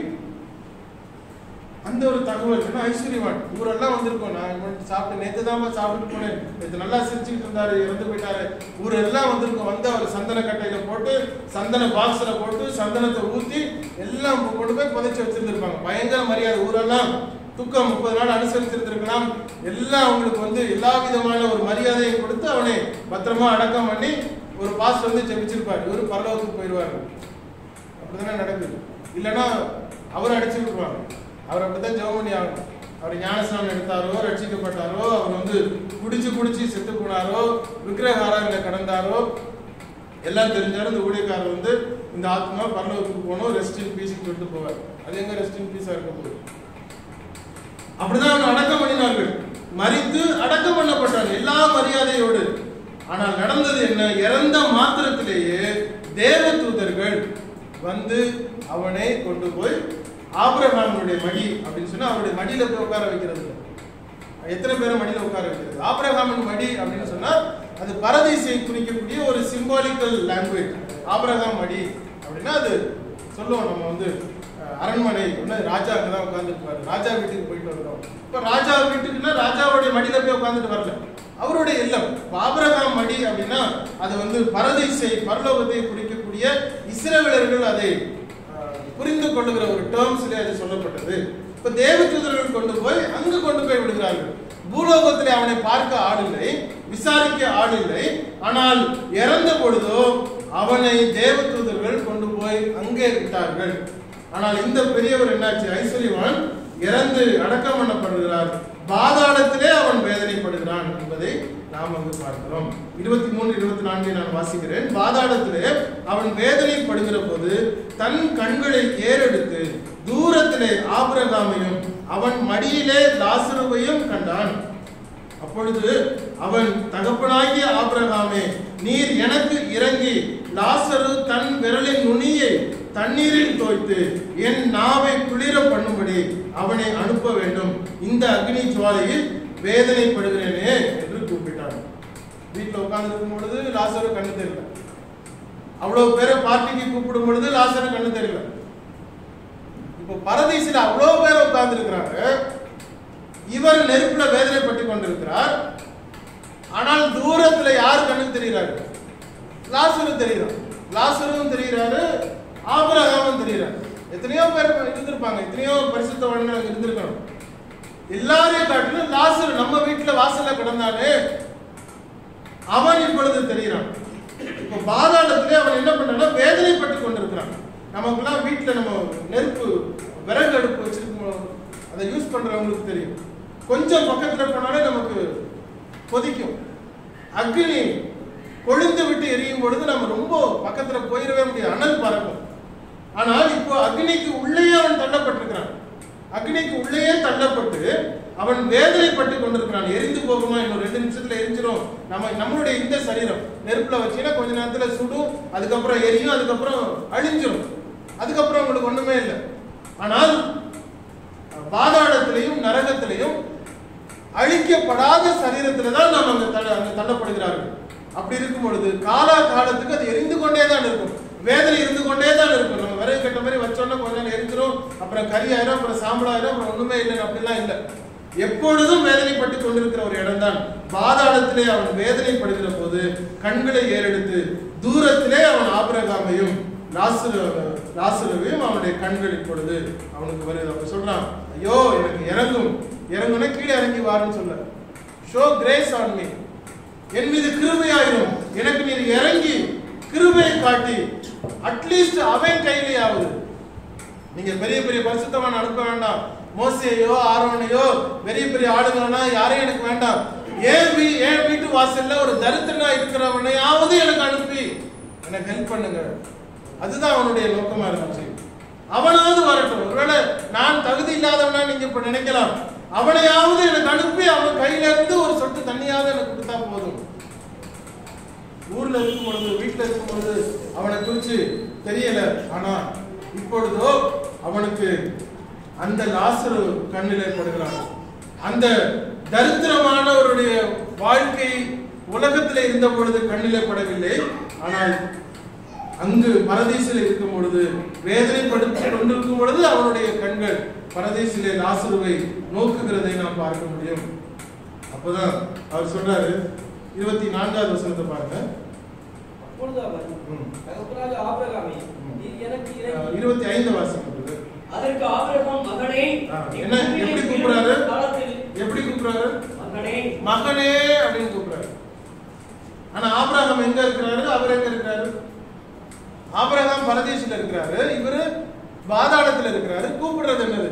அந்த ஒரு தகவல் ஏன்னா ஐஸ்வர்யவான் ஊரெல்லாம் வந்திருக்கோம் நான் இவன்ட்ட சாப்பிட்டு நேத்து தான் சாப்பிட்டு போனேன் நேத்து நல்லா சிரிச்சுக்கிட்டு இருந்தாரு இறந்து போயிட்டாரு ஊரெல்லாம் வந்திருக்கோம் வந்து அவர் சந்தன கட்டையில போட்டு சந்தன பாக்ஸ்ல போட்டு சந்தனத்தை ஊத்தி எல்லாம் கொண்டு போய் புதைச்சு வச்சிருந்திருப்பாங்க பயங்கர மரியாதை ஊரெல்லாம் துக்கம் முப்பது நாள் அனுசரித்திருந்திருக்கலாம் எல்லாம் அவங்களுக்கு வந்து எல்லா விதமான ஒரு மரியாதையும் கொடுத்து அவனை பத்திரமா அடக்கம் பண்ணி ஒரு பாஸ் வந்து ஜெபிச்சிருப்பாரு இவரு பரலோகத்துக்கு போயிடுவாரு அப்படிதானே நடக்குது இல்லைன்னா அவர் அடிச்சு விட்டுருவாங்க அவர் அப்படித்தான் ஜெபம் பண்ணி ஆகணும் அவர் ஞானஸ்நானம் எடுத்தாரோ ரட்சிக்கப்பட்டாரோ அவர் வந்து குடிச்சு குடிச்சு செத்து போனாரோ விக்கிரகாரில கடந்தாரோ எல்லாம் தெரிஞ்சாலும் இந்த ஊழியக்காரர் வந்து இந்த ஆத்மா பரலோகத்துக்கு போகணும் ரெஸ்ட் இன் பீஸ் சொல்லிட்டு போவார் அது எங்க ரெஸ்ட் இன் பீஸா இருக்க போகுது அப்படிதான் அவன் அடக்கம் பண்ணினார்கள் மரித்து அடக்கம் பண்ணப்பட்டான் எல்லா மரியாதையோடு ஆனால் நடந்தது என்ன இறந்த மாத்திரத்திலேயே தேவ தூதர்கள் வந்து அவனை கொண்டு போய் ஆபிரகாமுடைய மடி அப்படின்னு சொன்னா அவருடைய மடியில போய் உட்கார வைக்கிறது இல்ல. எத்தனை பேரை மடியில உட்கார வைக்கிறது ஆபிரகாமின் மடி அப்படின்னு சொன்னா அது பரதீசை குறிக்கக்கூடிய ஒரு சிம்பாலிக்கல் லாங்குவேஜ் ஆபிரகாம் மடி அப்படின்னா அது சொல்லுவோம் நம்ம வந்து அஹ், அரண்மனை ஒண்ணு ராஜா அங்கே தான் உட்காந்துருப்பாரு ராஜா வீட்டுக்கு போயிட்டு வந்தோம் இப்போ ராஜா வீட்டுக்குன்னா ராஜாவுடைய மடியில போய் உட்காந்துட்டு வரல அவருடைய இல்லம் இப்ப ஆபிரகாம் மடி அப்படின்னா அது வந்து பரதீசை பரலோகத்தை குறிக்கக்கூடிய இஸ்ரவேலர்கள் அதை அஹ், புரிந்து கொள்ளுகிற ஒரு டேர்ம்ஸ்ல அது சொல்லப்பட்டது இப்ப தேவதூதர்கள் கொண்டு போய் அங்கு கொண்டு போய் விடுகிறார்கள் பூலோகத்திலே அவனை பார்க்க ஆள் இல்லை விசாரிக்க ஆள் இல்லை ஆனால் இறந்த பொழுதோ அவனை தேவதூதர்கள் கொண்டு போய் அங்கே விட்டார்கள் ஆனால் இந்த பெரியவர் என்னாச்சு ஐஸ்வர்யவான் இறந்து அடக்கம் பண்ணப்படுகிறார் பாதாளத்திலே அவன் வேதனைப்படுகிறான் என்பதை நாம் அங்கு பார்க்கிறோம் இருபத்தி மூணு இருபத்தி நான்கை நான் வாசிக்கிறேன் பாதாளத்திலே அவன் வேதனைப்படுகிற போது தன் கண்களை ஏறெடுத்து தூரத்திலே ஆபிரகாமையும் அவன் மடியிலே லாசருவையும் கண்டான் அப்பொழுது அவன் தகப்பனாகிய ஆபிரகாமே நீர் எனக்கு இறங்கி லாசரு தன் விரலின் நுனியை தண்ணீரில் தோய்த்து என் நாவை குளிர பண்ணும்படி அவனை அனுப்ப வேண்டும் இந்த அக்னி ஜுவாலையில் வேதனைப்படுகிறேனே என்று கூப்பிட்டான் வீட்டில் உட்கார்ந்து இருக்கும் பொழுது லாசரு கண்ணு தெரியல அவ்வளவு பேரை பார்ட்டிக்கு கூப்பிடும் பொழுது லாசரு கண்ணு தெரியல இப்போ பரதீசில் அவ்வளவு பேர் உட்கார்ந்து இருக்கிறாங்க இவர் நெருப்புல வேதனைப்பட்டு கொண்டிருக்கிறார் ஆனால் தூரத்துல யார் கண்ணுக்கு தெரிகிறாரு லாசரு தெரிகிறான் லாசரும் தெரிகிறாரு ஆபிரகாமும் தெரிகிறார் எத்தனையோ பேர் இருந்திருப்பாங்க எத்தனையோ பரிசுத்தவான்கள் அங்க இருந்திருக்கணும் எல்லாரையும் காட்டிலும் லாசரு நம்ம வீட்டுல வாசல்ல கிடந்தானே அவன் இப்பொழுது தெரிகிறான் இப்போ பாதாளத்திலே அவன் என்ன பண்றான்னா வேதனைப்பட்டு கொண்டிருக்கிறான் நமக்குலாம் வீட்டுல நம்ம நெருப்பு விறகு அடுப்பு வச்சிருக்கோம் அதை யூஸ் பண்றவங்களுக்கு தெரியும் கொஞ்சம் பக்கத்துல போனாலே நமக்கு கொதிக்கும் அக்னி கொழுந்து விட்டு எரியும் பொழுது நம்ம ரொம்ப பக்கத்துல போயிடவே முடியாது அனல் பறக்கும் ஆனால் இப்போ அக்னிக்கு உள்ளேயே அவன் தள்ளப்பட்டிருக்கிறான் அக்னிக்கு உள்ளேயே தள்ளப்பட்டு அவன் வேதனைப்பட்டு கொண்டிருக்கிறான் எரிந்து போகுமா இன்னும் ரெண்டு நிமிஷத்துல எரிஞ்சிரும் நம்ம நம்மளுடைய இந்த சரீரம் நெருப்புல வச்சீங்கன்னா கொஞ்ச நேரத்துல சுடும் அதுக்கப்புறம் எரியும் அதுக்கப்புறம் அழிஞ்சிரும் அதுக்கப்புறம் உங்களுக்கு ஒண்ணுமே இல்லை ஆனால் பாதாளத்திலையும் நரகத்திலையும் அழிக்கப்படாத சரீரத்துல தான் நாம் அங்க தள்ள அங்க தள்ளப்படுகிறார்கள் அப்படி இருக்கும் பொழுது காலா காலத்துக்கு அது எரிந்து கொண்டே தான் இருக்கும் வேதனை இருந்து கொண்டே தான் இருக்கும் நம்ம விறகு கட்ட மாதிரி வச்சோன்னா கொஞ்ச நேரம் எரிஞ்சிரும் அப்புறம் கறி ஆயிரும் அப்புறம் சாம்பல் ஆயிரும் அப்புறம் ஒண்ணுமே இல்லைன்னு அப்படிலாம் இல்லை எப்பொழுதும் வேதனைப்பட்டு கொண்டிருக்கிற ஒரு இடம்தான் பாதாளத்திலே அவன் வேதனைப்படுகிற போது கண்களை ஏறெடுத்து தூரத்திலே அவன் ஆபிரகாமையும் லாசுரு லாசுருவையும் அவனுடைய கண்கள் இப்பொழுது அவனுக்கு வருது அப்ப சொல்றான் ஐயோ எனக்கு இறங்கும் இறங்குனா கீழே இறங்கி வாருன்னு சொல்ல ஷோ கிரேஸ் ஆன் மீ என் மீது கிருபையாயிரும் எனக்கு நீர் இறங்கி கிருபையை காட்டி அட்லீஸ்ட் அவன் கையிலேயாவது நீங்க பெரிய பெரிய பரிசுத்தமான அனுப்ப வேண்டாம் மோசையோ ஆரோனையோ பெரிய பெரிய ஆளுங்களா யாரையும் எனக்கு வேண்டாம் ஏன் வீ என் வீட்டு வாசல்ல ஒரு தரித்திரனா இருக்கிறவனையாவது எனக்கு அனுப்பி எனக்கு ஹெல்ப் பண்ணுங்க அதுதான் அவனுடைய நோக்கமா இருந்துச்சு அவனாவது வரட்டும் ஒருவேளை நான் தகுதி இல்லாதவனா நீங்க இப்ப நினைக்கலாம் அவனையாவது எனக்கு அனுப்பி அவன் கையில இருந்து ஒரு சொட்டு தண்ணியாவது எனக்கு கொடுத்தா போதும் ஊர்ல இருக்கும் பொழுது வீட்டுல இருக்கும் பொழுது அவனை குறிச்சு தெரியல ஆனா இப்பொழுதோ அவனுக்கு அந்த லாசரு கண்ணிலே படுகிறான் அந்த தரித்திரமானவருடைய வாழ்க்கை உலகத்திலே இருந்த பொழுது கண்ணிலே படவில்லை ஆனால் அங்கு பரதேசில் இருக்கும் பொழுது வேதனைப்படுத்தி கொண்டிருக்கும் பொழுது அவனுடைய கண்கள் பரதேசிலே லாசருவை நோக்குகிறதை நாம் பார்க்க முடியும் அப்பதான் அவர் சொல்றாரு இருபத்தி நான்காவது வசனத்தை பாருங்க அப்பொழுது அவர் ம். தகப்பனாகிய ஆபிரகாமே நீர் எனக்கு அஹ், இறங்கி இருபத்தி ஐந்து வாசிக்கிறது அதற்கு ஆபிரகாம் மகனே ஆ, நீ என்ன பூமியிலே எப்படி கூப்பிடுறாரு காலத்தில் எப்படி கூப்பிடுறாரு மகனே மகனே அப்படின்னு கூப்பிடுறாரு ஆனா ஆபிரகாம் எங்க இருக்கிறாரு அவர் எங்க இருக்கிறாரு ஆபிரகாம் பரதேசில இருக்கிறாரு இவரு பாதாளத்துல இருக்கிறாரு கூப்பிடுறது என்னது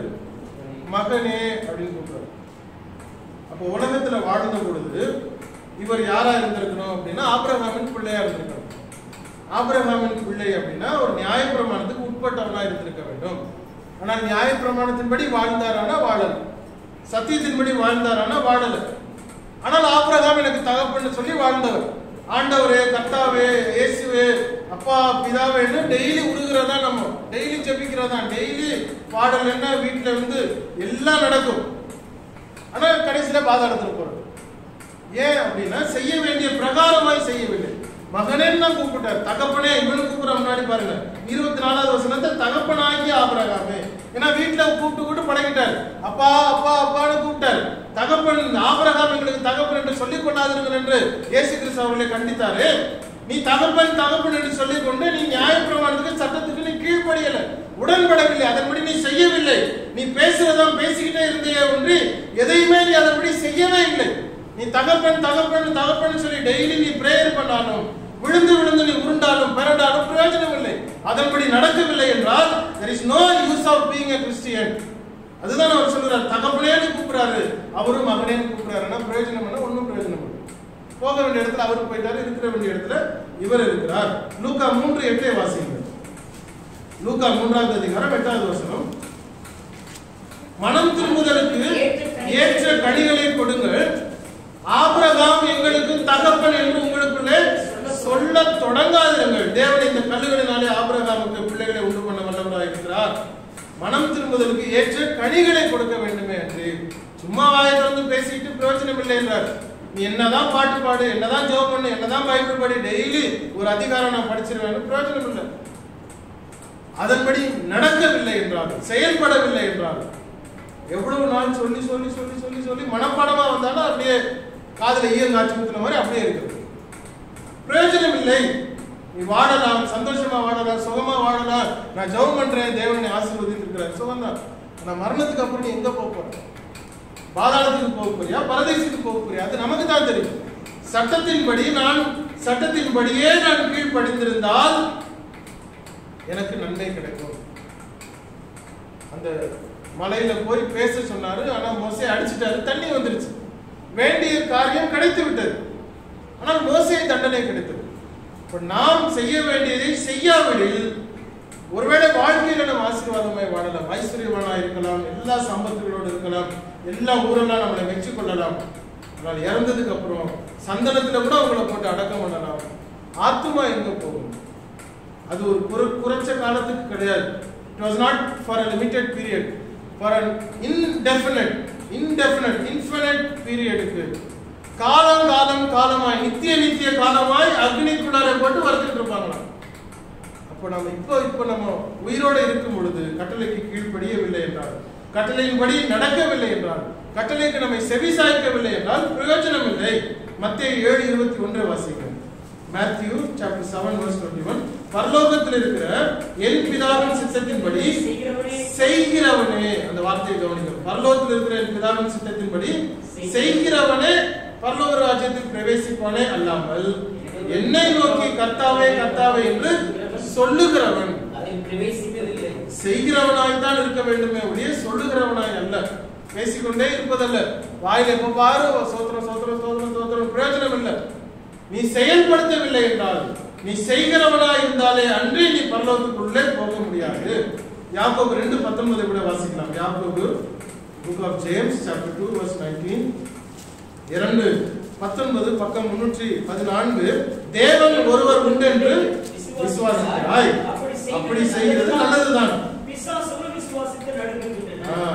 மகனே அப்படின்னு கூப்பிடுறாரு அப்போ உலகத்துல வாழ்ந்த பொழுது இவர் யாரா இருந்திருக்கணும் அப்படின்னா ஆபிரகாமின் பிள்ளையா இருந்திருக்கணும் ஆபிரகாமின் பிள்ளை அப்படின்னா ஒரு நியாயப்பிரமாணத்துக்கு உட்பட்டவனா இருந்திருக்க வேண்டும் ஆனால் நியாயப்பிரமாணத்தின்படி வாழ்ந்தாரானா வாழல சத்தியத்தின்படி வாழ்ந்தாரானா வாழல ஆனால் ஆபிரகாம் எனக்கு தகப்பன்னு சொல்லி வாழ்ந்தவர் ஆண்டவரே கர்த்தாவே இயேசுவே அப்பா பிதாவேன்னு டெய்லி உருகிறதா நம்ம டெய்லி ஜெபிக்கிறதா டெய்லி பாடல் என்ன வீட்டுல இருந்து எல்லாம் நடக்கும் ஆனா கடைசியில பாதாளத்துல போறது ஏன் அப்படின்னா செய்ய வேண்டிய பிரகாரமாய் செய்யவில்லை மகனேன்னு தான் கூப்பிட்டார் தகப்பனே இவனு கூப்பிடுற முன்னாடி பாருங்க இருபத்தி நாலாவது வசனத்தை தகப்பனாகி ஆபரகாமே ஏன்னா வீட்டுல கூப்பிட்டு கூப்பிட்டு பழகிட்டார் அப்பா அப்பா அப்பான்னு கூப்பிட்டார் தகப்பன் ஆபரகாம் எங்களுக்கு தகப்பன் என்று சொல்லிக் கொள்ளாதிருங்கள் என்று இயேசு கிறிஸ்து அவர்களை கண்டித்தாரு நீ தகப்பன் தகப்பன் என்று சொல்லிக் கொண்டு நீ நியாயப்பிரமாணத்துக்கு சட்டத்துக்கு நீ கீழ்ப்படியல உடன்படவில்லை அதன்படி நீ செய்யவில்லை நீ பேசுறதான் பேசிக்கிட்டே இருந்தே ஒன்றி எதையுமே நீ அதன்படி செய்யவே இல்லை நீ தகப்பன் தகப்பன் தகப்பன் சொல்லி டெய்லி நீ பிரேயர் பண்ணாலும் விழுந்து விழுந்து நீ உருண்டாலும் பிறண்டாலும் பிரயோஜனம் இல்லை அதன்படி நடக்கவில்லை என்றால் there is no use of being a christian அதுதான் அவர் சொல்றார் தகப்பனேன்னு கூப்பிடுறாரு அவரும் மகனேன்னு கூப்பிடுறாருன்னா பிரயோஜனம் என்ன ஒன்றும் பிரயோஜனம் இல்லை போக வேண்டிய இடத்துல அவர் போயிட்டாரு இருக்கிற வேண்டிய இடத்துல இவர் இருக்கிறார் லூக்கா மூன்று எட்டே வாசிங்க லூக்கா மூன்றாவது அதிகாரம் எட்டாவது வசனம் மனம் திரும்புதலுக்கு ஏற்ற கனிகளை கொடுங்கள் ஆபிரகாம் எங்களுக்கு தகப்பன் என்று உங்களுக்குள்ளே சொல்ல தொடங்காதிருங்கள் தேவன் இந்த கல்லுகளினாலே ஆபிரகாமுக்கு பிள்ளைகளை உண்டு பண்ண வல்லவராக இருக்கிறார் மனம் திரும்புதலுக்கு ஏற்ற கனிகளை கொடுக்க வேண்டுமே என்று சும்மா வாயை திறந்து பேசிட்டு பிரயோஜனம் இல்லை என்றார் நீ என்னதான் பாட்டு பாடு என்னதான் ஜோம் பண்ணு என்னதான் பைபிள் படி டெய்லி ஒரு அதிகாரம் நான் படிச்சிருவேன் பிரயோஜனம் இல்லை அதன்படி நடக்கவில்லை என்றார் செயல்படவில்லை என்றார் எவ்வளவு நாள் சொல்லி சொல்லி சொல்லி சொல்லி சொல்லி மனப்பாடமா வந்தாலும் அப்படியே காதுல ஈயம் காட்சி ஊத்துன மாதிரி அப்படியே இருக்குது பிரயோஜனம் இல்லை நீ வாழலாம் சந்தோஷமா வாழலாம் சுகமா வாழலாம் நான் ஜெபம் பண்றேன் தேவனை ஆசீர்வதித்து இருக்கிறார் சுகம் தான் நான் மரணத்துக்கு அப்புறம் நீ எங்க போக போற பாதாளத்துக்கு போக போறியா பரதேசத்துக்கு போக போறியா அது நமக்கு தான் தெரியும் சட்டத்தின்படி நான் சட்டத்தின்படியே நான் கீழ்ப்படிந்திருந்தால் எனக்கு நன்மை கிடைக்கும் அந்த மலையில போய் பேச சொன்னாரு ஆனா மோசே அடிச்சிட்டாரு தண்ணி வந்துருச்சு வேண்டிய காரியம் கிடைத்து விட்டது ஆனால் மோசே தண்டனை கிடைத்தது இப்ப நாம் செய்ய வேண்டியதை செய்யாவிடில் ஒருவேளை வாழ்க்கையில நம்ம ஆசீர்வாதமாய் வாழலாம் ஐஸ்வர்யவானா இருக்கலாம் எல்லா சம்பத்துகளோடு இருக்கலாம் எல்லா ஊரெல்லாம் நம்மளை மெச்சு கொள்ளலாம் ஆனால் இறந்ததுக்கு அப்புறம் சந்தனத்துல கூட அவங்கள போட்டு அடக்கம் பண்ணலாம் ஆத்துமா எங்க போகும் அது ஒரு குற குறைச்ச காலத்துக்கு கிடையாது it was not for a limited period for an indefinite indefinite infinite பீரியடுக்கு காலம் காலம் காலமாய் நித்திய நித்திய காலமாய் அக்னிக்குள்ளாரை போட்டு வறுத்துட்டு இருப்பாங்களாம் அப்போ நம்ம இப்போ இப்போ நம்ம உயிரோடு இருக்கும் பொழுது கட்டளைக்கு கீழ்ப்படியவில்லை என்றால் கட்டளையின்படி நடக்கவில்லை என்றால் கட்டளைக்கு நம்மை செவி சாய்க்கவில்லை என்றால் பிரயோஜனம் இல்லை மத்திய ஏழு இருபத்தி ஒன்றை வாசிக்கிறேன் Matthew chapter seven verse twenty one பரலோகத்தில் இருக்கிற என் பிதாவின் சித்தத்தின்படி செய்கிறவனே செய்கிறவனே அந்த வார்த்தையை கவனிக்கணும் பரலோகத்தில் இருக்கிற என் பிதாவின் சித்தத்தின்படி செய்கிறவனே பரலோக ராஜ்யத்தில் பிரவேசிப்பானே அல்லாமல் என்னை நோக்கி கர்த்தாவே கர்த்தாவே என்று சொல்லுகிறவன் அதில் பிரவேசிப்பதில்லை செய்கிறவனாய் தான் இருக்க வேண்டுமே ஒழிய சொல்லுகிறவனாய் அல்ல பேசிக்கொண்டே இருப்பதல்ல வாயில எப்ப பாரு சோத்திரம் சோத்திரம் சோத்திரம் சோத்திரம் பிரயோஜனம் இல்லை நீ செயல்படுத்தவில்லை என்றால் நீ செய்கிறவனாய் இருந்தாலே அன்றே நீ பரலோகத்துக்குள்ளே போக முடியாது யாக்கோபு ரெண்டு பத்தொன்பதை கூட வாசிக்கலாம் யாக்கோபு book of James chapter two verse nineteen இரண்டு பத்தொன்பது பக்கம் முன்னூற்றி பதினான்கு தேவன் ஒருவர் உண்டு என்று விசுவாசிக்கிறாய் அப்படி செய்கிறது நல்லதுதான் பிசாசுகளும் விசுவாசித்து நடுங்குகின்றன ஆ.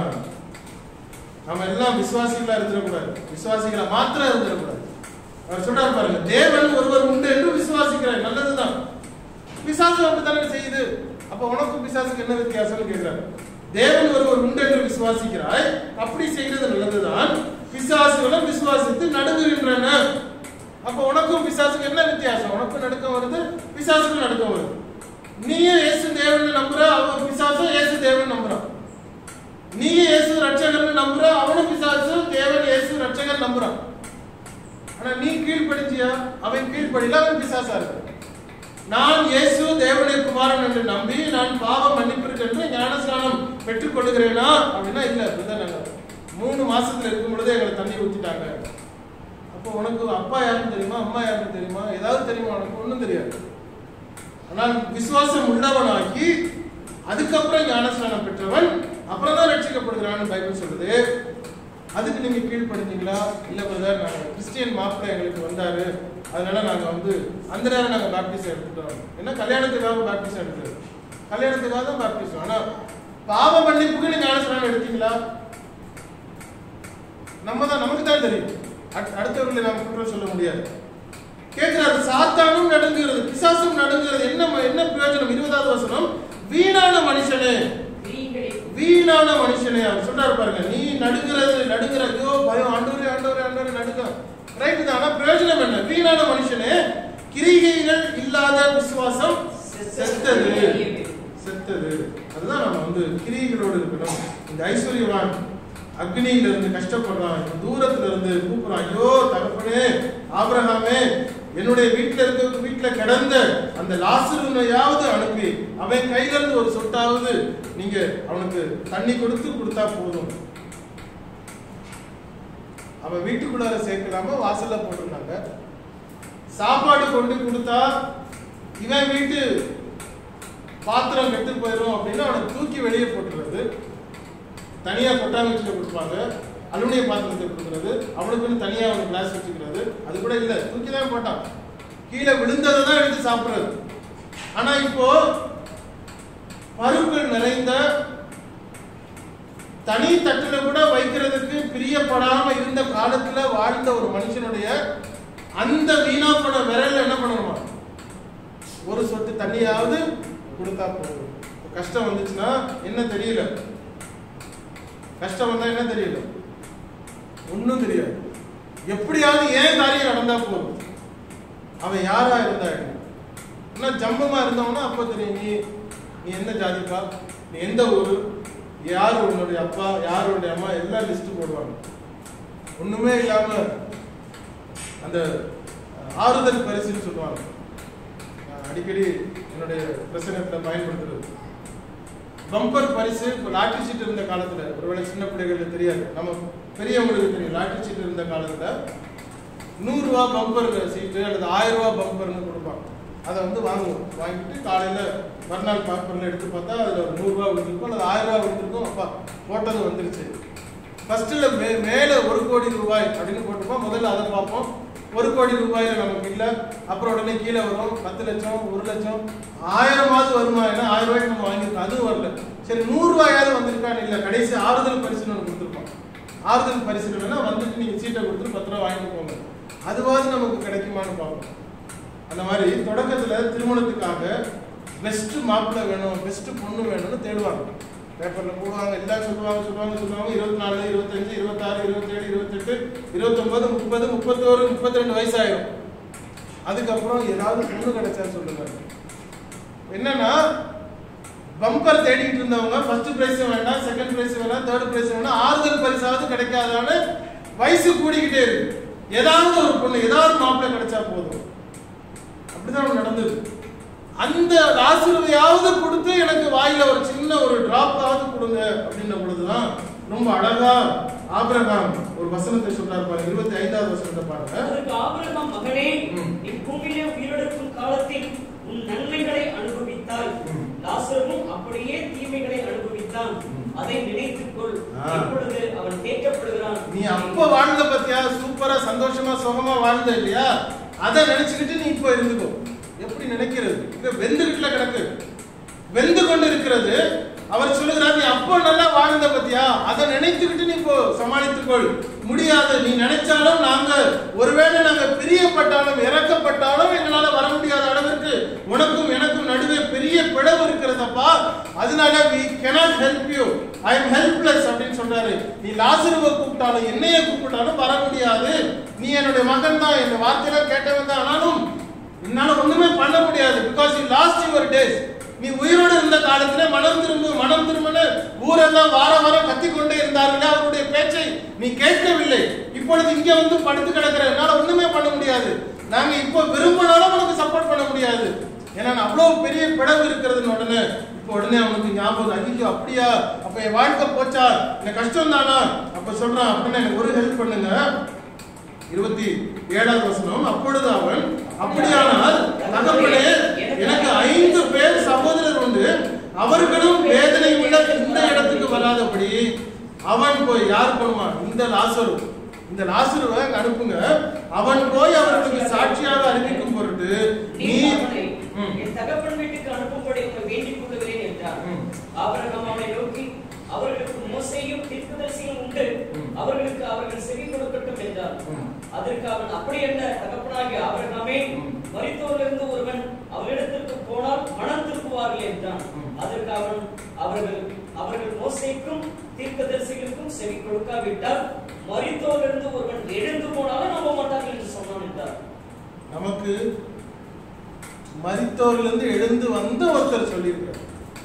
நம்ம எல்லாம் விசுவாசிகளா இருந்துடக்கூடாது விசுவாசிகளா மாத்திரம் இருந்துடக்கூடாது அவர் சொல்றாரு பாருங்க தேவன் ஒருவர் உண்டு என்று விசுவாசிக்கிறார் நல்லதுதான் பிசாசு அப்படித்தானே செய்யுது அப்ப உனக்கும் பிசாசுக்கு என்ன வித்தியாசம்னு கேட்கிறார் தேவன் ஒருவர் உண்டு என்று விசுவாசிக்கிறாய் அப்படி செய்யறது நல்லதுதான் பிசாசுகளும் விசுவாசித்து நடுங்குகின்றன அப்ப உனக்கும் பிசாசுக்கு என்ன வித்தியாசம் உனக்கும் நடுக்கம் வருது பிசாசுக்கும் நடுக்கம் வருது நீயும் இயேசு தேவன் நம்புற அவன் பிசாசும் இயேசு தேவன் நம்புறான் நீயும் இயேசு ரட்சகர்னு நம்புற அவனும் பிசாசு தேவன் இயேசு ரட்சகர் நம்புறான் ஆனா நீ கீழ்ப்படிஞ்சியா அவன் கீழ்ப்படியில அவன் பிசாசா இருக்கு நான் இயேசு தேவனுடைய குமாரன் என்று நம்பி நான் பாவம் மன்னிப்பிற்கு என்று ஞானஸ்நானம் பெற்றுக் கொள்ளுகிறேனா அப்படின்னா இல்ல பிரதர் நாங்க மூணு மாசத்துல இருக்கும் பொழுது எங்களை தண்ணி ஊத்திட்டாங்க அப்போ உனக்கு அப்பா யாருன்னு தெரியுமா அம்மா யாருன்னு தெரியுமா ஏதாவது தெரியுமா உனக்கு ஒண்ணும் தெரியாது ஆனால் விசுவாசம் உள்ளவனாகி அதுக்கப்புறம் ஞானஸ்நானம் பெற்றவன் அப்புறம் தான் ரட்சிக்கப்படுகிறான்னு பைபிள் சொல்லுது அதுக்கு நீங்க கீழ்ப்படுத்தீங்களா இல்ல பிரதர் நாங்க கிறிஸ்டியன் மாப்பிள்ளை எங்களுக்கு வந்தாரு அதனால நாங்க வந்து அந்த நேரம் நாங்க பாப்டிசம் எடுத்துட்டோம் என்ன கல்யாணத்துக்காக பாப்டிசம் எடுத்தது கல்யாணத்துக்காக தான் பாப்டிசம் ஆனா பாவ மன்னிப்புக்கு நீங்க ஞானஸ்நானம் எடுத்தீங்களா நம்ம தான் நமக்கு தான் தெரியும் அட்- அடுத்தவர்களை நாம் குற்றம் சொல்ல முடியாது கேட்கிறாரு சாத்தானும் நடுங்குகிறது பிசாசும் நடுங்குகிறது என்ன ம- என்ன பிரயோஜனம் இருபதாவது வசனம் வீணான மனுஷனே கிரீங்களை வீணான மனுஷனே அவர் சொல்றாரு பாருங்க நீ நடுங்கிறது நடுங்கிற ஐயோ பயம் ஆண்டவரே ஆண்டவரே ஆண்டவரே நடுக்க ரைட்டு தான் ஆனா பிரயோஜனம் என்ன வீணான மனுஷனே கிரிகைகள் இல்லாத விசுவாசம் செத்தது செத்தது அதுதான் நம்ம வந்து கிரிகளோடு இருக்கணும் இந்த ஐஸ்வர்யவான் அக்னியில இருந்து கஷ்டப்படுறான் இப்ப தூரத்துல இருந்து கூப்பிடுறான் ஐயோ தகப்பனே ஆபிரகாமே என்னுடைய வீட்டுல இருக்க வீட்டுல கிடந்த அந்த லாசருனையாவது அனுப்பி அவன் கையில இருந்து ஒரு சொட்டாவது நீங்க அவனுக்கு தண்ணி கொடுத்து கொடுத்தா போதும் அவன் வீட்டுக்குள்ளார சேர்க்கலாம வாசல்ல போட்டிருந்தாங்க சாப்பாடு கொண்டு கொடுத்தா இவன் வீட்டு பாத்திரம் கெட்டு போயிடும் அப்படின்னு அவனை தூக்கி வெளியே போட்டுறது தனியா கொட்டாங்குச்சியில கொடுப்பாங்க அலுமினிய பாத்திரத்தை கொடுக்கறது அவனுக்குன்னு தனியா அவன் கிளாஸ் வச்சுக்கிறது அது கூட இல்ல தூக்கி தான் போட்டான் கீழே விழுந்ததை தான் எடுத்து சாப்பிடுறது ஆனா இப்போ பருக்கள் நிறைந்த தனி தட்டுல கூட வைக்கிறதுக்கு பிரியப்படாம இருந்த காலத்துல வாழ்ந்த ஒரு மனுஷனுடைய அந்த வீணா போன விரல்ல என்ன பண்ணணுமா ஒரு சொட்டு தண்ணியாவது கொடுத்தா போதும் இப்ப கஷ்டம் வந்துச்சுன்னா என்ன தெரியல கஷ்டம் வந்தா என்ன தெரியல ஒண்ணும் தெரியாது எப்படியாவது ஏன் காரியம் நடந்தா போதும் அவன் யாரா இருந்தா என்ன? இன்னும் ஜம்பமா இருந்தவனா அப்ப தெரியும் நீ நீ எந்த ஜாதிப்பா நீ எந்த ஊரு யார் உன்னுடைய அப்பா யார் உன்னுடைய அம்மா எல்லாம் லிஸ்ட் போடுவாங்க ஒண்ணுமே இல்லாம அந்த அஹ், ஆறுதல் பரிசுன்னு சொல்லுவாங்க நான் அடிக்கடி என்னுடைய பிரசனத்துல பயன்படுத்துறது பம்பர் பரிசு இப்போ லாட்டரி சீட் இருந்த காலத்துல ஒருவேளை சின்ன பிள்ளைகளுக்கு தெரியாது நம்ம பெரியவங்களுக்கு தெரியும் லாட்டரி சீட் இருந்த காலத்துல நூறு ரூபா பம்பர் சீட்டு அல்லது ஆயிரம் ரூபா பம்பர்னு கொடுப்பாங்க அதை வந்து வாங்குவோம் வாங்கிட்டு காலையில மறுநாள் பேப்பர்ல எடுத்து பார்த்தா அதுல ஒரு நூறு ரூபா விழுந்திருக்கும் அல்லது ஆயிரம் ரூபா விழுந்திருக்கும் அப்பா போட்டது வந்துருச்சு ஃபர்ஸ்ட்ல மே மேல ஒரு கோடி ரூபாய் அப்படின்னு போட்டுப்போம் முதல்ல அதை பார்ப்போம் ஒரு கோடி ரூபாயில நமக்கு இல்ல அப்புறம் உடனே கீழே வரும் பத்து லட்சம் ஒரு லட்சம் ஆயிரமாவது வருமா ஏன்னா ஆயிரம் ரூபாய்க்கு நம்ம வாங்கியிருக்கோம் அதுவும் வரல சரி நூறு ரூபாயாவது வந்திருக்கான்னு இல்ல கடைசி ஆறுதல் பரிசுன்னு ஒன்று கொடுத்துருப்போம் ஆறுதல் பரிசு வேணா வந்துட்டு நீங்க சீட்டை கொடுத்து பத்து ரூபா வாங்கிட்டு போங்க அதுவாவது நமக்கு கிடைக்குமான்னு பார்ப்போம் அந்த மாதிரி தொடக்கத்துல திருமணத்துக்காக பெஸ்ட் மாப்பிள்ளை வேணும் பெஸ்ட் பொண்ணு வேணும்னு தேடுவாங்க பேப்பர்ல போடுவாங்க எல்லாம் சொல்லுவாங்க சொல்லுவாங்க சொல்லுவாங்க இருபத்தி நாலு இருபத்தஞ்சு இருபத்தாறு இருபத்தேழு இருபத்தெட்டு இருபத்தொன்பது முப்பது முப்பத்தோரு முப்பத்தி ரெண்டு வயசாயிரும் அதுக்கப்புறம் ஏதாவது பொண்ணு கிடைச்சா சொல்லுங்க என்னன்னா பம்பர் தேடிட்டு இருந்தவங்க ஃபர்ஸ்ட் பிரைஸ் வேண்டாம் செகண்ட் பிரைஸ் வேண்டாம் தேர்ட் பிரைஸ் வேண்டாம் ஆறுதல் பரிசாவது கிடைக்காதான்னு வயசு கூடிக்கிட்டே இருக்கு ஏதாவது ஒரு பொண்ணு ஏதாவது மாப்பிள்ளை கிடைச்சா போதும் அப்படிதான் நடந்தது அந்த ஆசீர்வையாவது கொடுத்து எனக்கு வாயில ஒரு சின்ன ஒரு டிராப்பாவது கொடுங்க அப்படின்ன பொழுதுதான் ரொம்ப அழகா ஆபிரகாம் ஒரு வசனத்தை சொல்றாரு பாருங்க இருபத்தி ஐந்தாவது வசனத்தை பாருங்க அதற்கு ஆபிரகாம் மகனே ம். நீ பூமியிலே உயிரிழக்கும் காலத்தில் உன் நன்மைகளை அனுபவித்தாய் ம். லாசரும் அப்படியே தீமைகளை அனுபவித்தான் ம். அதை நினைத்துக்கொள் ஆ. இப்பொழுது அவன் கேட்கப்படுகிறான் நீ அப்ப வாழ்ந்த பத்தியா சூப்பரா சந்தோஷமா சுகமா வாழ்ந்த இல்லையா அதை நினைச்சுக்கிட்டு நீ இப்போ இருந்துக்கோ எப்படி நினைக்கிறது இங்க வெந்துகிட்டுல கிடக்கு வெந்து கொண்டு இருக்கிறது அவர் சொல்லுகிறார் நீ அப்போ நல்லா வாழ்ந்த பத்தியா அதை நினைச்சுக்கிட்டு நீ இப்போ சமாளித்துக்கொள் முடியாது நீ நினைச்சாலும் நாங்க ஒருவேளை நாங்க பிரியப்பட்டாலும் இறக்கப்பட்டாலும் எங்களால வர முடியாத அளவிற்கு உனக்கும் எனக்கும் நடுவே பெரிய பிளவு இருக்கிறதப்பா அதனால we cannot help you i am helpless அப்படின்னு சொல்றாரு நீ லாசருவை கூப்பிட்டாலும் என்னைய கூப்பிட்டாலும் வர முடியாது நீ என்னுடைய மகன் தான் என் வார்த்தையில கேட்டவன் தான் ஆனாலும் என்னால ஒண்ணுமே பண்ண முடியாது because you lost your days நீ உயிரோடு இருந்த காலத்துல மனம் திரும்பு மனம் திரும்புன்னு ஊரெல்லாம் வார வாரம் கத்திக் கொண்டே இருந்தார்களே அவருடைய பேச்சை நீ கேட்கவில்லை இப்பொழுது இங்க வந்து படுத்து கிடக்கிற என்னால ஒண்ணுமே பண்ண முடியாது நாங்க இப்போ விரும்பினாலும் உனக்கு சப்போர்ட் பண்ண முடியாது ஏன்னா நான் அவ்வளவு பெரிய பிளவு இருக்கிறதுன்னு உடனே இப்போ உடனே அவனுக்கு ஞாபகம் ஐயோ அப்படியா அப்ப என் வாழ்க்கை போச்சா எனக்கு கஷ்டம் தானா அப்ப சொல்றான் அப்படின்னா எனக்கு ஒரு ஹெல்ப் பண்ணுங்க இருபத்தி ஏழாவது வசனம் அப்பொழுது அவன் அப்படியானால் தகப்பனே எனக்கு ஐந்து பேர் சகோதரர் உண்டு அவர்களும் வேதனை உள்ள இந்த இடத்துக்கு வராதபடி அவன் போய் யார் பண்ணுவான் இந்த லாசரு இந்த லாசருவை அங்க அனுப்புங்க அவன் போய் அவர்களுக்கு சாட்சியாக அறிவிக்கும் பொருட்டு நீ நீ அவனை ம். என் தகப்பன் வீட்டுக்கு அனுப்பும்படி உம்மை வேண்டிக் கொள்ளுகிறேன் என்றார் ம். ஆபிரகாம் அவனை நோக்கி அவர்களுக்கு மோசையும் தீர்க்கதரிசியும் உண்டு ம். அவர்களுக்கு அவர்கள் செவி கொடுக்கட்டும் என்றார் ம். அதற்கு அவன் அப்படி என்ன தகப்பனாகிய ஆபிரகாமே ம். மரித்தோரிலிருந்து ஒருவன் அவனிடத்திற்கு போனால் மனம் திருப்புவார்கள் என்றான் ம். அதற்கு அவன் அவர்கள் அவர்கள் மோசைக்கும் தீர்க்கதரிசிகளுக்கும் செவி கொடுக்காவிட்டால் மரித்தோரிலிருந்து ஒருவன் எழுந்து போனாலும் நம்ப மாட்டார்கள் என்று சொன்னான் என்றார் நமக்கு மரித்தோரிலிருந்து எழுந்து வந்த ஒருத்தர் சொல்லியிருக்கிறார்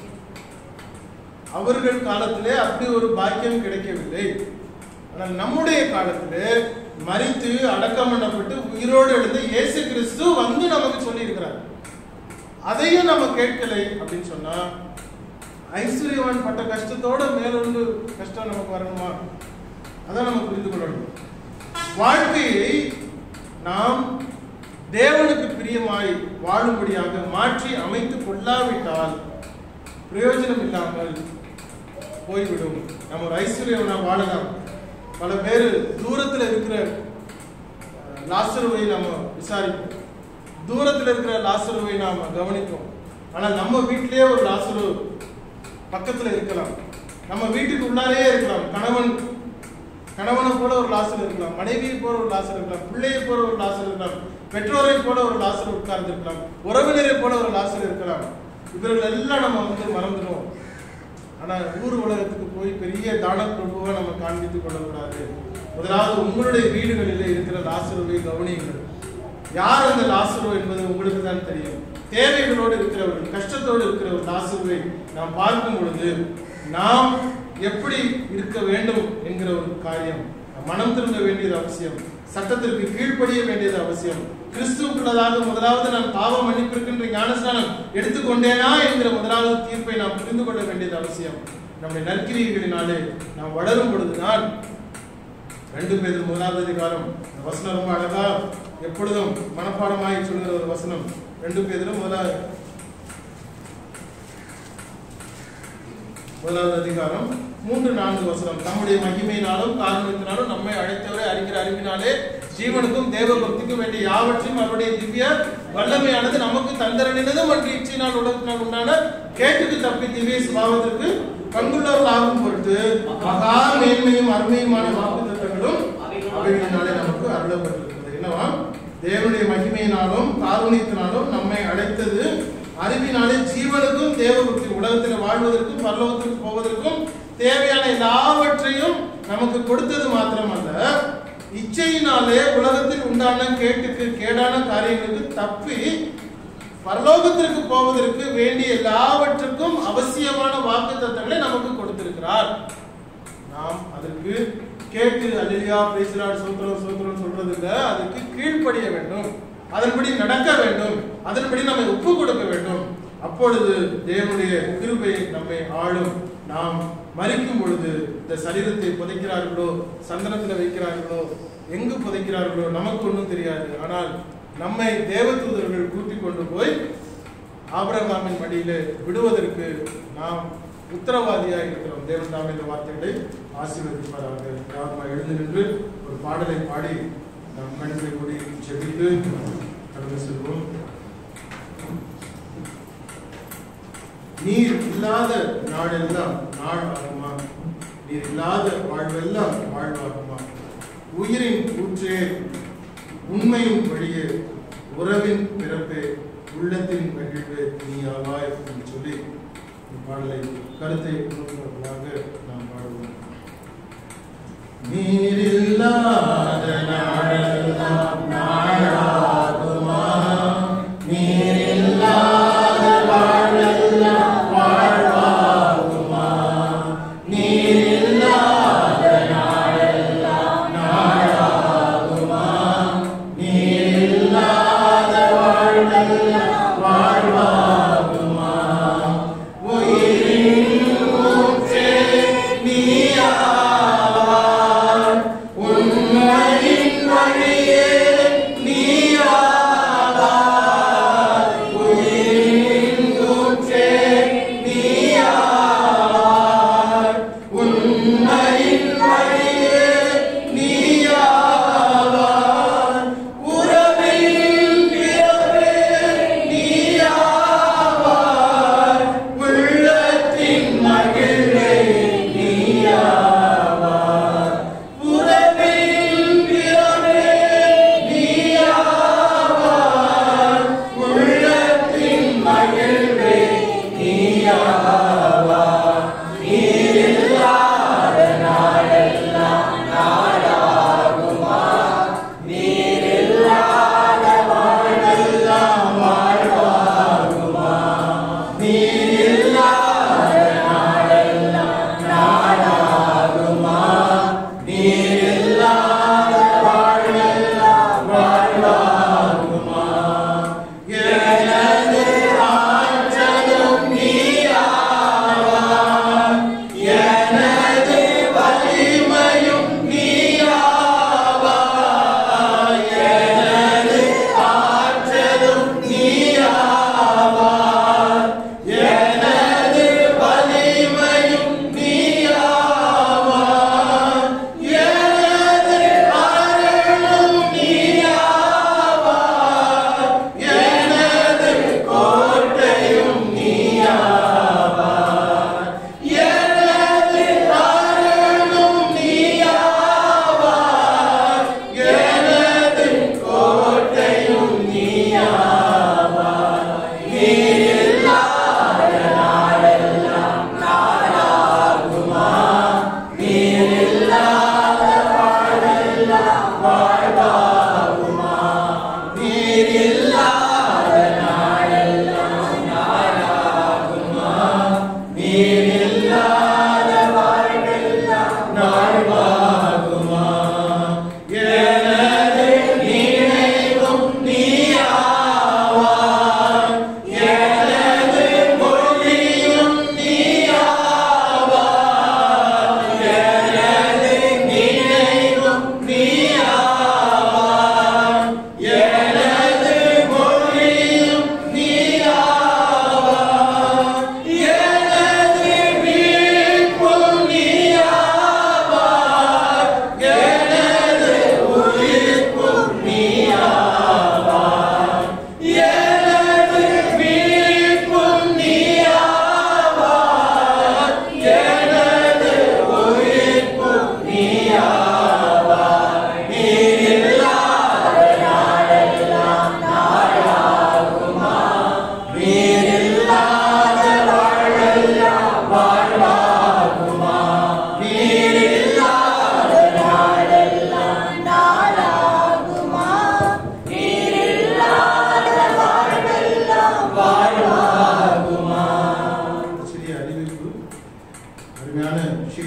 அவர்கள் காலத்திலே அப்படி ஒரு பாக்கியம் கிடைக்கவில்லை ஆனால் நம்முடைய காலத்திலே மரித்து அடக்கம் பண்ணப்பட்டு உயிரோடு எழுந்து இயேசு கிறிஸ்து வந்து நமக்கு சொல்லியிருக்கிறார் அதையும் நம்ம கேட்கலை அப்படின்னு சொன்னா ஐஸ்வர்யவான் பட்ட கஷ்டத்தோட மேலொன்று கஷ்டம் நமக்கு வரணுமா அதான் நம்ம புரிந்து கொள்ளணும் வாழ்க்கையை நாம் தேவனுக்கு பிரியமாய் வாழும்படியாக மாற்றி அமைத்து கொள்ளாவிட்டால் பிரயோஜனம் இல்லாமல் போய்விடும் நம்ம ஒரு ஐஸ்வர்யவனா வாழலாம் பல பேர் தூரத்தில் இருக்கிற அஹ், லாசருவை நாம விசாரிப்போம் தூரத்தில் இருக்கிற லாசருவை நாம கவனிப்போம் ஆனால் நம்ம வீட்டிலேயே ஒரு லாசரு பக்கத்தில் இருக்கலாம் நம்ம வீட்டுக்கு உள்ளாரே இருக்கலாம் கணவன் கணவனை போல ஒரு லாசர் இருக்கலாம் மனைவியை போல ஒரு லாசர் இருக்கலாம் பிள்ளையை போல ஒரு லாசர் இருக்கலாம் பெற்றோரை போல ஒரு லாசர் உட்கார்ந்து இருக்கலாம் உறவினரை போல ஒரு லாசர் இருக்கலாம் இவர்கள் எல்லாம் நம்ம வந்து மறந்துடுவோம் ஆனா ஊர் உலகத்துக்கு போய் பெரிய தான பிரபுவை நம்ம காண்பித்துக் கொள்ளக்கூடாது முதலாவது உங்களுடைய வீடுகளிலே இருக்கிற லாசருவை கவனியுங்கள் யார் அந்த லாசரு என்பது உங்களுக்கு தான் தெரியும் தேவைகளோடு இருக்கிறவர்கள் கஷ்டத்தோடு இருக்கிற ஒரு லாசருவை நாம் பார்க்கும் பொழுது நாம் எப்படி இருக்க வேண்டும் என்கிற ஒரு காரியம் நாம் மனம் திரும்ப வேண்டியது அவசியம் சட்டத்திற்கு கீழ்ப்படிய வேண்டியது அவசியம் கிறிஸ்துவுக்குள்ளதாக முதலாவது நான் பாவ மன்னிப்பிருக்கின்ற ஞானஸ்நானம் எடுத்துக்கொண்டேனா என்கிற முதலாவது தீர்ப்பை நாம் புரிந்து கொள்ள வேண்டியது அவசியம் நம்முடைய நற்கிரிகளினாலே நாம் வளரும் பொழுதுதான் ரெண்டு பேர் முதலாவது அதிகாரம் இந்த வசனம் ரொம்ப அழகா எப்பொழுதும் மனப்பாடமாய் சொல்கிற ஒரு வசனம் ரெண்டு பேரும் முதலாவது முதலாவது அதிகாரம் மூன்று நான்கு வசனம் நம்முடைய மகிமையினாலும் காரணத்தினாலும் நம்மை அழைத்தவரை அறிகிற அறிவினாலே ஜீவனுக்கும் தேவ பக்திக்கும் வேண்டிய யாவற்றையும் அவருடைய திவ்ய வல்லமையானது நமக்கு தந்தரனினதும் மற்றும் இச்சையினால் உலகத்தினால் உண்டான கேட்டுக்கு தப்பி திவ்ய சுபாவத்திற்கு பங்குள்ளவர்கள் ஆகும் பொருட்டு மகா மேன்மையும் அருமையுமான வாக்குத்தத்தங்களும் அவைகளினாலே நமக்கு அருளப்பட்டிருக்கிறது என்னவா தேவனுடைய மகிமையினாலும் காரணியத்தினாலும் நம்மை அழைத்தது அறிவினாலே ஜீவனுக்கும் தேவபக்தி உலகத்தில் வாழ்வதற்கும் பரலோகத்திற்கு போவதற்கும் தேவையான எல்லாவற்றையும் நமக்கு கொடுத்தது மாத்திரமல்ல இச்சையினாலே உலகத்தில் உண்டான கேட்டுக்கு கேடான காரியங்களுக்கு தப்பி பரலோகத்திற்கு போவதற்கு வேண்டிய எல்லாவற்றுக்கும் அவசியமான வாக்குத்தத்தங்களை நமக்கு கொடுத்திருக்கிறார் நாம் அதற்கு கேட்டு அல்லியா பேசலாடு சோத்திரம் சோத்திரம் சொல்றது இல்ல அதுக்கு கீழ்ப்படிய வேண்டும் அதன்படி நடக்க வேண்டும் அதன்படி நம்மை ஒப்பு கொடுக்க வேண்டும் அப்பொழுது தேவனுடைய கிருபை நம்மை ஆளும் நாம் மறிக்கும் பொழுது இந்த சரீரத்தை புதைக்கிறார்களோ சந்தனத்துல வைக்கிறார்களோ எங்கு புதைக்கிறார்களோ நமக்கு ஒன்றும் தெரியாது ஆனால் நம்மை தேவதூதர்கள் கூட்டிக் கொண்டு போய் ஆபிரகாமின் மடியிலே விடுவதற்கு நாம் உத்தரவாதியாக இருக்கிறோம் தேவன் தாம் இந்த வார்த்தைகளை ஆசீர்வதிப்பாராக யாருமா எழுந்து நின்று ஒரு பாடலை பாடி நாம் கண்களை கூடி ஜெபித்து கடந்து செல்வோம் நீர் இல்லாத நாடெல்லாம் நாள் ஆகுமா நீர் இல்லாத வாழ்வெல்லாம் வாழ்வாகுமா உயிரின் ஊற்றே உண்மையின் வழியே உறவின் பிறப்பே உள்ளத்தின் மகிழ்வே நீ ஆவாய் என்று சொல்லி இந்த பாடலை கருத்தை உணர்ந்தவர்களாக நாம் பாடுவோம் நீரில்லாத நாடெல்லாம்